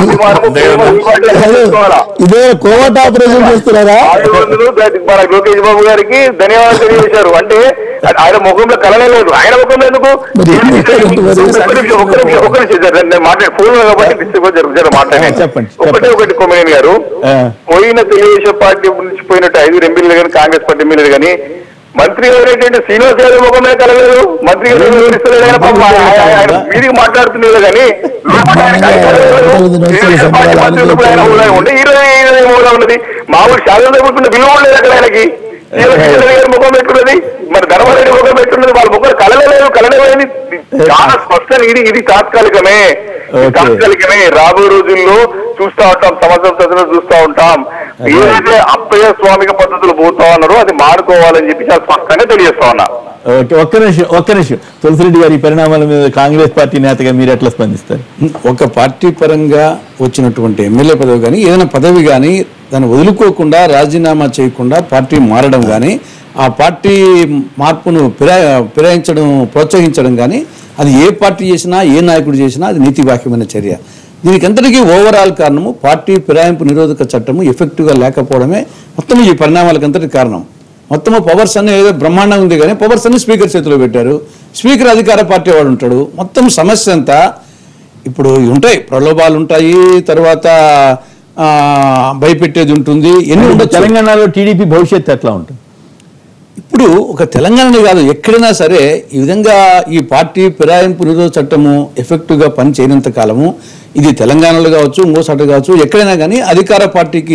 ఇదే కోవాట్ ఆపరేషన్ చేస్తున్నారా ఆరు వందలు దానికి మన లోకేష్ బాబు గారికి ధన్యవాదాలు తెలియజేశారు అంటే ఆయన ముఖంలో కలనే లేదు ఆయన ముఖంలో ఎందుకు మరి ఎందుకు ఎందుకు మరి? ఒక్క నిమిషం, ఒక్క నిమిషం, ఒక్క నిమిషం సార్. నేను మాట్లాడే ఫోన్ కాబట్టి డిస్టర్బ్ జరుగుతుంది మాట్లాడే చెప్పండి, ఒకటే చెప్పండి. ఒకటి కొమ్మేని గారు ఆ. పోయిన తెలుగుదేశం పార్టీ నుంచి పోయినట్టు ఐదు ఎమ్మెల్యేలు కానీ కాంగ్రెస్ పార్టీ ఎమ్మెల్యేలు కానీ మంత్రి ఎవరైతే శ్రీనివాస్ యాదవ్ ముఖమే కలగలేదు మంత్రి గారు వివరిస్తలేదు ఆయన పాపం ఆయన- ఆయన వీరికి మాట్లాడుతున్నారు కానీ లోపల ఆయన కలగలేదు. తెలుగుదేశం పార్టీ మంత్రి ఉన్నప్పుడు ఆయన హోదా ఉండే ఈ రోజు ఈ రోజు హోదా ఉన్నది మామూలు శాసన సభ్యులు విలువ ఉండలేదు అక్కడ ఆయనకి శ్రీనివాస్ యాదవ్ గారి ముఖం పెట్టున్నది మరి ధర్మరెడ్డి ముఖం పెట్టున్నది వాళ్ళ ముఖం కలగలేదు కలగలేదు చాలా స్పష్టంగా ఇది ఇది తాత్కాలికమే ఇది Okay. తాత్కాలికమే రాబోయే రోజుల్లో చూస్తా ఉంటాం సంవత్సరం సంవత్సరం చూస్తా ఉంటాం ఏదైతే అప్పయ్య స్వామిక పద్ధతులు పోతా ఉన్నారో అది మానుకోవాలని చెప్పి చాలా స్పష్టంగా తెలియజేస్తా ఉన్నా ఓకే ఒక్క నిమిషం ఒక్క నిమిషం తులసిరెడ్డి గారి ఈ పరిణామాల మీద కాంగ్రెస్ పార్టీ నేతగా మీరు ఎట్లా స్పందిస్తారు ఒక పార్టీ పరంగా వచ్చినటువంటి ఎమ్మెల్యే పదవి కానీ ఏదైనా పదవి కానీ దాన్ని వదులుకోకుండా రాజీనామా చేయకుండా పార్టీ మారడం కానీ ఆ పార్టీ మార్పును ఫిరా ఫిరాయించడం ప్రోత్సహించడం కానీ అది ఏ పార్టీ చేసినా ఏ నాయకుడు చేసినా అది నీతివాక్యమైన చర్య దీనికి అంతటికీ ఓవరాల్ కారణము పార్టీ ఫిరాయింపు నిరోధక చట్టము ఎఫెక్టివ్గా లేకపోవడమే మొత్తం ఈ పరిణామాలకు అంతటి కారణం మొత్తము పవర్స్ అన్ని ఏదో బ్రహ్మాండంగా ఉంది కానీ పవర్స్ అన్ని స్పీకర్ చేతిలో పెట్టారు స్పీకర్ అధికార పార్టీ వాడు ఉంటాడు మొత్తం సమస్య అంతా ఇప్పుడు ఉంటాయి ప్రలోభాలు ఉంటాయి తర్వాత ఆ, భయపెట్టేది ఉంటుంది ఎన్ని ఉండొచ్చు తెలంగాణలో టీడీపీ భవిష్యత్తు ఎట్లా ఉంటుంది ఇప్పుడు ఒక తెలంగాణనే కాదు ఎక్కడైనా సరే ఈ విధంగా ఈ పార్టీ ఫిరాయింపు నిరోధ చట్టము ఎఫెక్టివ్గా పని చేయనంత కాలము ఇది తెలంగాణలో కావచ్చు ఇంకోసాట కావచ్చు ఎక్కడైనా కానీ అధికార పార్టీకి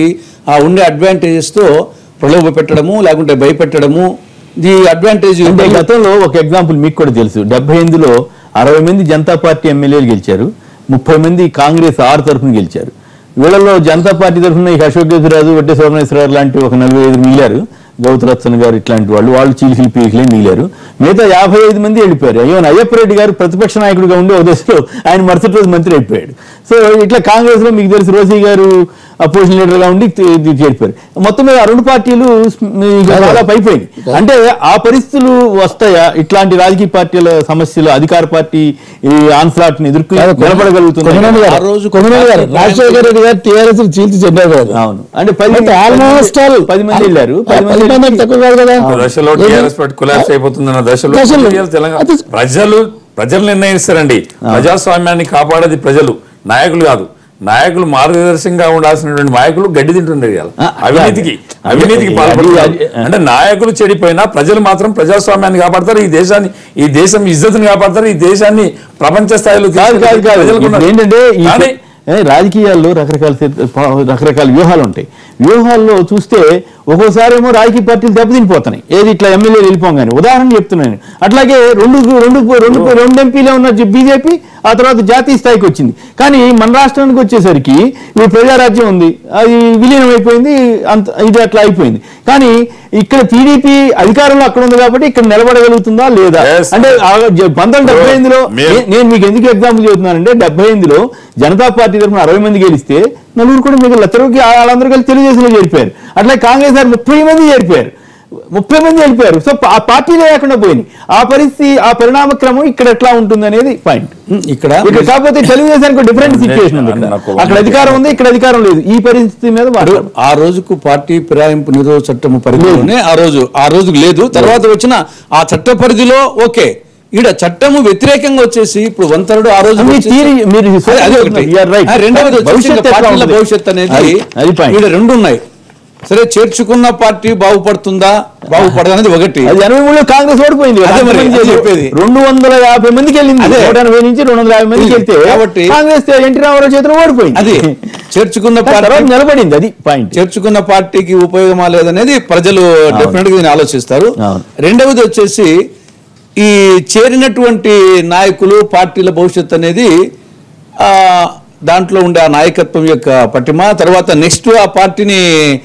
ఆ ఉండే అడ్వాంటేజెస్తో ప్రలోభ పెట్టడము లేకుంటే భయపెట్టడము ది అడ్వాంటేజ్ అంటే గతంలో ఒక ఎగ్జాంపుల్ మీకు కూడా తెలుసు డెబ్బై ఎనిమిదిలో అరవై మంది జనతా పార్టీ ఎమ్మెల్యేలు గెలిచారు ముప్పై మంది కాంగ్రెస్ ఆరు తరఫున గెలిచారు వీళ్ళలో జనతా పార్టీ తరఫున ఇక అశోక్ గజరాజు వడ్డే సోమేశ్వరరావు లాంటి ఒక నలభై ఐదు మిగిలారు గౌతరత్సన్ గారు ఇట్లాంటి వాళ్ళు వాళ్ళు చీలికలు పీకిలే మిగిలారు మిగతా యాభై ఐదు మంది వెళ్ళిపోయారు అయ్యో అయ్యప్ప రెడ్డి గారు ప్రతిపక్ష నాయకుడిగా ఉండి ఒక దశలో ఆయన మరుసటి రోజు మంత్రి అయిపోయాడు సో ఇట్లా కాంగ్రెస్ లో మీకు తెలుసు రోసీ గారు అపోజిషన్ లీడర్ గా ఉండి తి- తి- చేరిపోయారు మొత్తం మీద ఆ రెండు పార్టీలు ఇక చాలా పైపోయింది అంటే ఆ పరిస్థితులు వస్తాయా ఇట్లాంటి రాజకీయ పార్టీల సమస్యలు అధికార పార్టీ ఈ ఆన్స్లాట్ ని ఎదుర్కొని నిలబడగలుగుతుంది కొమ్మనూరు గారు ఆ రోజు కొమ్మనూరు గారు రాజశేఖర రెడ్డి గారు టీఆర్ఎస్ చీల్చి చెందారు కదా అవును అంటే పది అంటే ఆల్మోస్ట్ ఆల్ పది మంది వెళ్ళారు పది పది మంది మంది తక్కువ కాదు కదా ఒక దశలో టీఆర్ఎస్ పార్టీ కొలాప్స్ అయిపోతుందన్న దశలో దశలో. TRS తెలంగాణ అది- ప్రజలు ప్రజలు నిర్ణయిస్తారండి ప్రజాస్వామ్యాన్ని కాపాడేది ప్రజలు నాయకులు కాదు నాయకులు మార్గదర్శకంగా ఉండాల్సినటువంటి నాయకులు గడ్డి తింటుండే ఇవాళ. ఆ, అవినీతికి అది- అవినీతికి అది- పాల్పడుతున్నారు అది- అంటే నాయకులు చెడిపోయినా ప్రజలు మాత్రం ప్రజాస్వామ్యాన్ని కాపాడతారు ఈ దేశాన్ని ఈ దేశం ఇజ్జతిని కాపాడతారు ఈ దేశాన్ని ప్రపంచ స్థాయిలో కాదు కాదు కాదు ప్రజలకు ఇప్పుడు ఉన్నారు. ఏంటంటే ఈ కానీ ఏ, రాజకీయాల్లో రకరకాల సిద్ధ- ప- రకరకాల వ్యూహాలు ఉంటాయి వ్యూహాల్లో చూస్తే ఒక్కోసారి ఏమో రాజకీయ పార్టీలు దెబ్బతినిపోతున్నాయి ఏది ఇట్లా ఎమ్మెల్యేలు వెళ్ళిపోగానే ఉదాహరణ చెప్తున్నాను అట్లాగే రెండు రెండు రెండు రెండు ఎంపీలే ఉన్న బీజేపీ ఆ తర్వాత జాతీయ స్థాయికి వచ్చింది కానీ మన రాష్ట్రానికి వచ్చేసరికి ఇప్పుడు ప్రజారాజ్యం ఉంది అది విలీనం అయిపోయింది అంత ఇది అట్లా అయిపోయింది కానీ ఇక్కడ టీడీపీ అధికారంలో అక్కడ ఉంది కాబట్టి ఇక్కడ నిలబడగలుగుతుందా లేదా Yes. అంటే ఆ జ- పంతొమ్మిది డెబ్బై ఎనిమిదిలో మీరు- నే- నేను మీకు ఎందుకు ఎగ్జాంపుల్ చెబుతున్నానంటే డెబ్బై ఎనిమిదిలో జనతా పార్టీ తరఫున అరవై మంది గెలిస్తే నలుగురు కూడా మిగిలిన తెరువుకి వాళ్ళందరూ కలిసి తెలుగుదేశంలో చేరిపోయారు అట్లా కాంగ్రెస్ గారు ముప్పై మంది చేరిపోయారు ముప్పై మంది వెళ్ళిపోయారు సో ఆ పార్టీలే లేకుండా పోయింది ఆ పరిస్థితి ఆ పరిణామ క్రమం ఇక్కడ ఎట్లా ఉంటుంది అనేది పాయింట్ ఉమ్, ఇక్కడ ఇక్కడ కాకపోతే తెలుగుదేశానికి డిఫరెంట్ సిచ్యువేషన్ ఉంది ఇక్కడ. నాకు అక్కడ అధికారం ఉంది ఇక్కడ అధికారం లేదు ఈ పరిస్థితి మీద మాట్లాడు ఆ రోజుకు పార్టీ ఫిరాయింపు నిరోధ చట్టం పరిధిలోనే ఆ రోజు ఆ రోజుకు లేదు తర్వాత వచ్చిన ఆ చట్ట పరిధిలో ఓకే ఈడ చట్టము వ్యతిరేకంగా వచ్చేసి ఇప్పుడు వంతరుడు ఆ రోజు మీ వచ్చేసి- theory మీరు అదే- అదే ఒకటి. You are right. ఆ, రెండవది వచ్చేసి భవిష్యత్తు ఇంకా ఎట్లా పార్టీల ఉంటుంది? భవిష్యత్ అనేది అది- అది point. ఈడ రెండు ఉన్నాయి సరే చేర్చుకున్న పార్టీ బాగుపడుతుందా బాగుపడదు అనేది ఒకటి అది ఎనభై మూడులో కాంగ్రెస్ ఓడిపోయింది అదే మరి, అంతమంది అదే చెప్పేది. రెండు వందల యాభై మందికి వెళ్ళింది అదే. నూట ఎనభై నుంచి రెండు వందల యాభై మందికి వెళ్తే కాబట్టి కాంగ్రెస్ ఎన్టీ రామారావు చేతిలో ఓడిపోయింది అది చేర్చుకున్న తర్వాత పార్టీ నిలబడింది అది పాయింట్ చేర్చుకున్న పార్టీకి ఉపయోగమా లేదనేది ప్రజలు డెఫినెట్ గా దీన్ని ఆలోచిస్తారు అవును. రెండవది వచ్చేసి ఈ చేరినటువంటి నాయకులు పార్టీల భవిష్యత్ అనేది ఆ దాంట్లో ఉండే ఆ నాయకత్వం యొక్క పటిమ తర్వాత నెక్స్ట్ ఆ పార్టీని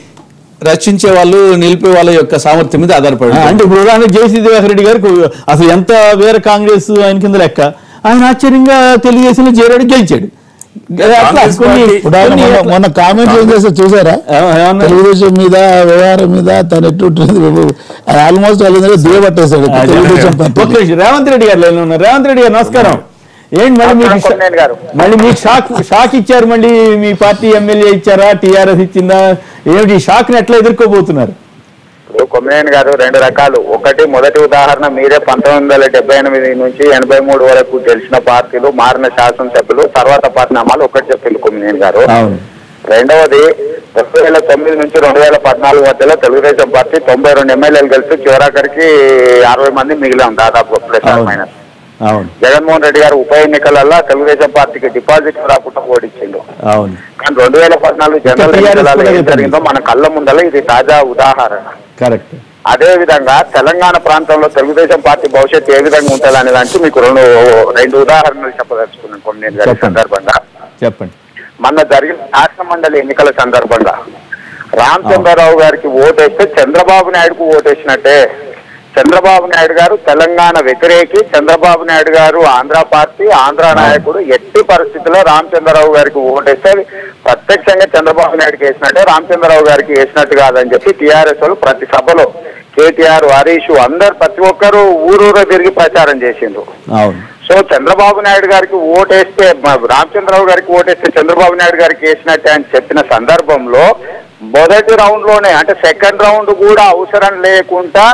రచించే వాళ్ళు నిలిపే వాళ్ళ యొక్క సామర్థ్యం మీద ఆధారపడి ఉంటుంది. అంటే ఇప్పుడు ఉదాహరణకు జేసీ దివాకర్ రెడ్డి గారికి అసలు ఎంత వేరే కాంగ్రెస్ ఆయన కింద లెక్క ఆయన ఆశ్చర్యంగా తెలుగుదేశంలో చేరాడు గెలిచాడు అట్లా కాంగ్రెస్ కొన్ని- పార్టీ- ఇప్పుడు ఆయన కొన్ని మొన్న- మొన్న కామెంట్ ఏం చేస్తే చూసారా ఏమ- ఏమన్నారు? తెలుగుదేశం మీద వ్యవహారం మీద తను ఎట్టు ఆల్మోస్ట్ వాళ్ళందరూ దిగబట్టేశాడు తెలుగుదేశం ఒక్క పార్టీ నిమిషం, రేవంత్ రెడ్డి గారు లైన్లో ఉన్నారు రేవంత్ రెడ్డి గారు నమస్కారం ఏంటి మళ్ళీ మీకు నమస్కారం, కొమ్మినేని గారు. మళ్ళీ మీకు షాక్ షాక్ ఇచ్చారు మళ్ళీ మీ పార్టీ ఎమ్మెల్యే ఇచ్చారా టీఆర్ఎస్ ఇచ్చిందా ఏమిటి ఈ షాక్ ని ఎట్లా ఎదుర్కోబోతున్నారు ఇప్పుడు కొమ్మినేని గారు రెండు రకాలు ఒకటి మొదటి ఉదాహరణ మీరే పంతొమ్మిది వందల డెబ్బై ఎనిమిది నుంచి ఎనభై మూడు వరకు గెలిచిన పార్టీలు మారిన శాసనసభ్యులు తర్వాత పరిణామాలు ఒకటి చెప్పారు కొమ్మినేని గారు అవును రెండవది రెండు వేల తొమ్మిది నుంచి రెండు వేల పద్నాలుగు మధ్యలో తెలుగుదేశం పార్టీ తొంభై రెండు ఎమ్మెల్యేలు కలిసి చివరాఖరికి అరవై మంది మిగిలాం దాదాపు ప్లస్ ఆర్ అవును మైనస్ అవును జగన్మోహన్ రెడ్డి గారు ఉప ఎన్నికలలో తెలుగుదేశం పార్టీకి డిపాజిట్ రాకుండా ఓడించిండు అవును కానీ రెండు వేల పద్నాలుగు జనరల్ TRS ఎన్నికలలో కూడా ఏం చెప్పింది. జరిగిందో మన కళ్ళ ముందల ఇది తాజా ఉదాహరణ కరెక్ట్ అదే విధంగా తెలంగాణ ప్రాంతంలో తెలుగుదేశం పార్టీ భవిష్యత్తు ఏ విధంగా ఉంటుంది అనే దానికి మీకు రెండు రెండు ఉదాహరణలు చెప్పదలుచుకున్నాను కొన్ని నేను గారి చెప్పండి. సందర్భంగా చెప్పండి మొన్న జరిగిన శాసన మండలి ఎన్నికల సందర్భంగా రామచంద్రరావు గారికి ఓటేస్తే చంద్రబాబు నాయుడుకు ఓటేసినట్టే చంద్రబాబు నాయుడు గారు తెలంగాణ వ్యతిరేకి చంద్రబాబు నాయుడు గారు ఆంధ్ర పార్టీ ఆంధ్ర నాయకుడు ఎట్టి పరిస్థితుల్లో రామచంద్రరావు గారికి ఓటేస్తే అది ప్రత్యక్షంగా చంద్రబాబు నాయుడుకి వేసినట్టే రామచంద్రరావు గారికి వేసినట్టు కాదని చెప్పి టీఆర్ఎస్ వాళ్ళు ప్రతి సభలో కేటీఆర్ హరీష్ అందరు ప్రతి ఒక్కరు ఊరూరు తిరిగి ప్రచారం చేసిండ్రు అవును సో చంద్రబాబు నాయుడు గారికి ఓటేస్తే మ- రామచంద్రరావు గారికి ఓటేస్తే చంద్రబాబు నాయుడు గారికి వేసినట్టే అని చెప్పిన సందర్భంలో మొదటి రౌండ్ లోనే అంటే సెకండ్ రౌండ్ కూడా అవసరం లేకుండా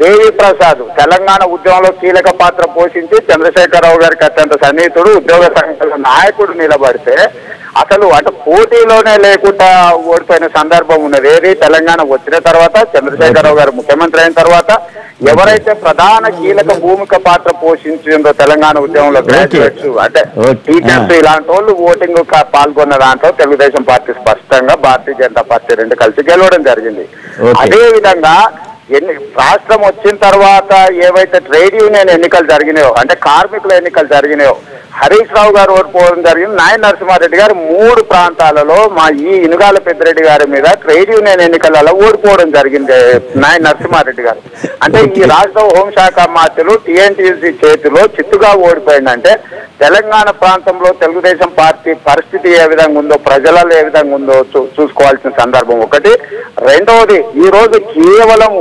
దేవి ప్రసాద్ తెలంగాణ ఉద్యమంలో కీలక పాత్ర పోషించి చంద్రశేఖరరావు గారికి అత్యంత సన్నిహితుడు ఉద్యోగ సంఘాల నాయకుడు నిలబడితే అసలు అటు పోటీలోనే లేకుండా ఓడిపోయిన సందర్భం ఉన్నది ఏది తెలంగాణ వచ్చిన తర్వాత చంద్రశేఖరరావు గారు ముఖ్యమంత్రి అయిన తర్వాత ఎవరైతే ప్రధాన కీలక భూమిక పాత్ర పోషించిందో తెలంగాణ ఉద్యమంలో గ్రాడ్యుయేట్స్ అంటే Okay. టీచర్స్ ఇలాంటి వాళ్ళు ఓటింగ్ కా- పాల్గొన్న దాంట్లో తెలుగుదేశం పార్టీ స్పష్టంగా భారతీయ జనతా పార్టీ రెండు కలిసి గెలవడం జరిగింది Okay. అదే విధంగా ఎన్ని రాష్ట్రం వచ్చిన తర్వాత ఏవైతే ట్రేడ్ యూనియన్ ఎన్నికలు జరిగినాయో అంటే కార్మికుల ఎన్నికలు జరిగినాయో హరీష్ రావు గారు ఓడిపోవడం జరిగింది నాయ నరసింహారెడ్డి గారు మూడు ప్రాంతాలలో మా ఈ ఇనుగాల పెద్దిరెడ్డి గారి మీద ట్రేడ్ యూనియన్ ఎన్నికలలో ఓడిపోవడం జరిగింది నాయ నరసింహారెడ్డి గారు అంటే ఈ రాష్ట్ర హోంశాఖ మార్చులు టీఎన్టీసీ చేతిలో చిత్తుగా ఓడిపోయిందంటే తెలంగాణ ప్రాంతంలో తెలుగుదేశం పార్టీ పరిస్థితి ఏ విధంగా ఉందో ప్రజలలో ఏ విధంగా ఉందో చూ- చూసుకోవాల్సిన సందర్భం ఒకటి రెండవది ఈ రోజు కేవలం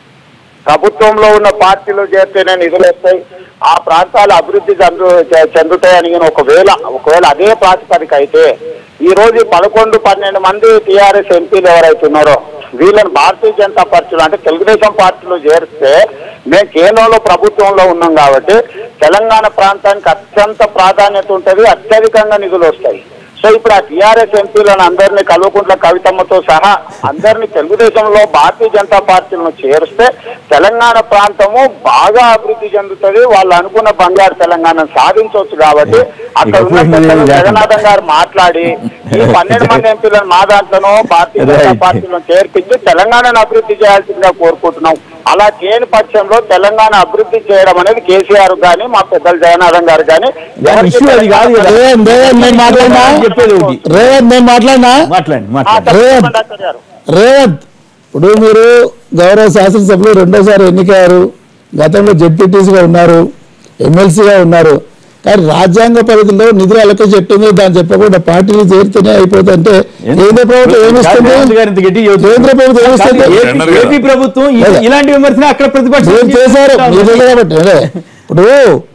ప్రభుత్వంలో ఉన్న పార్టీలు చేస్తేనే నిధులు వస్తాయి ఆ ప్రాంతాలు అభివృద్ధి చెందు చె- చెందుతాయని నేను ఒకవేళ ఒకవేళ అదే ప్రాతిపదిక అయితే ఈ రోజు ఈ పదకొండు పన్నెండు మంది టీఆర్ఎస్ ఎంపీలు ఎవరైతే ఉన్నారో వీళ్ళని భారతీయ జనతా పార్టీలో అంటే తెలుగుదేశం పార్టీలో చేరిస్తే మేము కేంద్రంలో ప్రభుత్వంలో ఉన్నాం కాబట్టి తెలంగాణ ప్రాంతానికి అత్యంత ప్రాధాన్యత ఉంటుంది అత్యధికంగా నిధులు వస్తాయి సో ఇప్పుడు ఆ టీఆర్ఎస్ ఎంపీలను అందరినీ కల్వకుంట్ల కవితమ్మతో సహా అందరినీ తెలుగుదేశంలో భారతీయ జనతా పార్టీలను చేరిస్తే తెలంగాణ ప్రాంతము బాగా అభివృద్ధి చెందుతుంది వాళ్ళు అనుకున్న బంగారు తెలంగాణ సాధించవచ్చు కాబట్టి అక్కడ ఉన్న పెద్దలు జగన్నాథం గారు మాట్లాడి ఈ పన్నెండు మంది ఎంపీలను మా దాంట్లోనో భారతీయ జనతా Right. పార్టీలను చేర్పించి తెలంగాణను అభివృద్ధి చేయాల్సిందిగా కోరుకుంటున్నాం అలా చేయని పక్షంలో తెలంగాణ అభివృద్ధి చేయడం అనేది కేసీఆర్ గాని మా పెద్దలు జగన్నాథం గారు కానీ దాని ఇష్యూ అది కాదు కదా రేవంత్ రేవంత్ నేను మాట్లాడినా చెప్పేది ఒకటి రేవంత్ నేను మాట్లాడినా మాట్లాడండి ఆ, మాట్లాడండి చెప్పండి డాక్టర్ గారు రేవంత్ ఇప్పుడు మీరు గౌరవ శాసనసభలో రెండోసారి ఎన్నికయ్యారు గతంలో జెడ్పీటీసీగా ఉన్నారు ఎమ్మెల్సీగా ఉన్నారు కానీ రాజ్యాంగ పరిధిలో నిధులు అలక చెప్తుంది దాన్ని చెప్పకుండా పార్టీలు చేరితేనే అయిపోతుంటే కేంద్ర ప్రభుత్వం ఏమిస్తుంది రేవంత్ గారు ఇంత గట్టిగా చెబుతున్నారు. కేంద్ర ప్రభుత్వం ఏమిస్తుంది కాదు, ఏపీ- టెండర్ కదా. ఏపీ ప్రభుత్వం ఇ- లేదా? ఇలాంటి విమర్శన అక్కడ ప్రతిపక్షం ఏం చేశారు మీరు చేస్తుంది. కాబట్టి అదే. ఇప్పుడు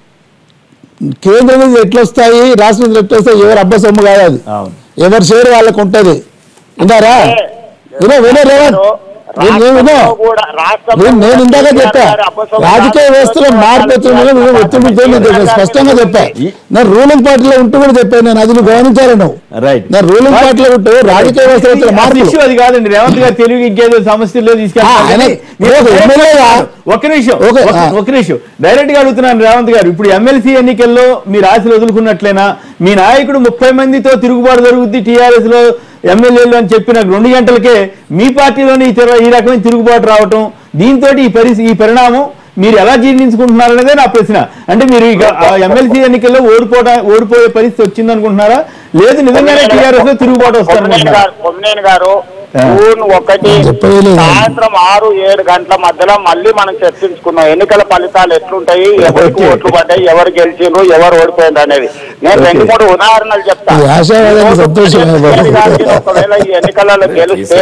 కేంద్రం నుంచి ఎట్లా వస్తాయి రాష్ట్రం నుంచి ఎట్లా వస్తాయి ఎవరు అబ్బ సొమ్ము కాదు అది అవును. ఎవరి షేర్ వాళ్ళకు ఉంటది విన్నారా వినో వినో రేవంత్ నేను నేను వినో రాష్ట్రంలో కూడా రాష్ట్రంలో నేను నేను ఇందాక చెప్పా అపసవ్యం రాజకీయ వ్యవస్థలో మార్పు వచ్చిన నువ్వు ఒత్తిడితో నేను స్పష్టంగా చెప్పా నేను రూలింగ్ పార్టీలో ఉంటూ కూడా చెప్పాను నేను అది నువ్వు గమనించాలి నువ్వు రైట్ నేను రూలింగ్ పార్టీలో ఉంటూ రాజకీయ వ్యవస్థలో వచ్చిన మార్పు ఇష్యూ అది కాదండి రేవంత్ గారు తెలుగు ఇంకేదో సమస్యలో ఆ, తీసుకెళ్తారు ఆయన- నేను ఒక ఎమ్మెల్యేగా- ఒక్క నిమిషం ఓకే, ఒక్క- ఆ. ఒక్క నిమిషం డైరెక్ట్ గా అడుగుతున్నాను రేవంత్ గారు ఇప్పుడు ఎమ్మెల్సీ ఎన్నికల్లో మీరు ఆశలు వదులుకున్నట్లేనా మీ నాయకుడు ముప్పై మందితో తిరుగుబాటు జరుగుద్ది టీఆర్ఎస్ లో ఎమ్మెల్యేలు అని చెప్పిన రెండు గంటలకే మీ పార్టీలోని ఈ తిర- ఈ రకమైన తిరుగుబాటు రావటం దీంతో ఈ పరిస్థితి ఈ పరిణామం మీరు ఎలా జీర్ణించుకుంటున్నారు అనేదే నా ప్రశ్న అంటే మీరు ఇక ఎమ్మెల్సీ ఎన్నికల్లో ఓడిపోవడం ఓడిపోయే పరిస్థితి వచ్చింది అనుకుంటున్నారా లేదు నిజంగానే టీఆర్ఎస్ లో తిరుగుబాటు కొమ్మినేని వస్తారనుకుంటున్నారా గారు కొమ్మినేని గారు ఆ. జూన్ ఒకటి చెప్పేది లేదు. సాయంత్రం ఆరు ఏడు గంటల మధ్యలో మళ్ళీ మనం చర్చించుకున్నాం ఎన్నికల ఫలితాలు ఎట్లుంటాయి ఎవరికి ఓకే. ఓట్లు పడ్డాయి ఎవరు గెలిచిండ్రు ఎవరు ఓడిపోయింది అనేది నేను రెండు ఓకే. మూడు ఉదాహరణలు చెప్తా ఈ ఆశావాదానికి ఈరోజు సంతోషమే బాబు. కొమ్మినేని గారికి ఒకవేళ ఈ ఎన్నికలలో గెలిస్తే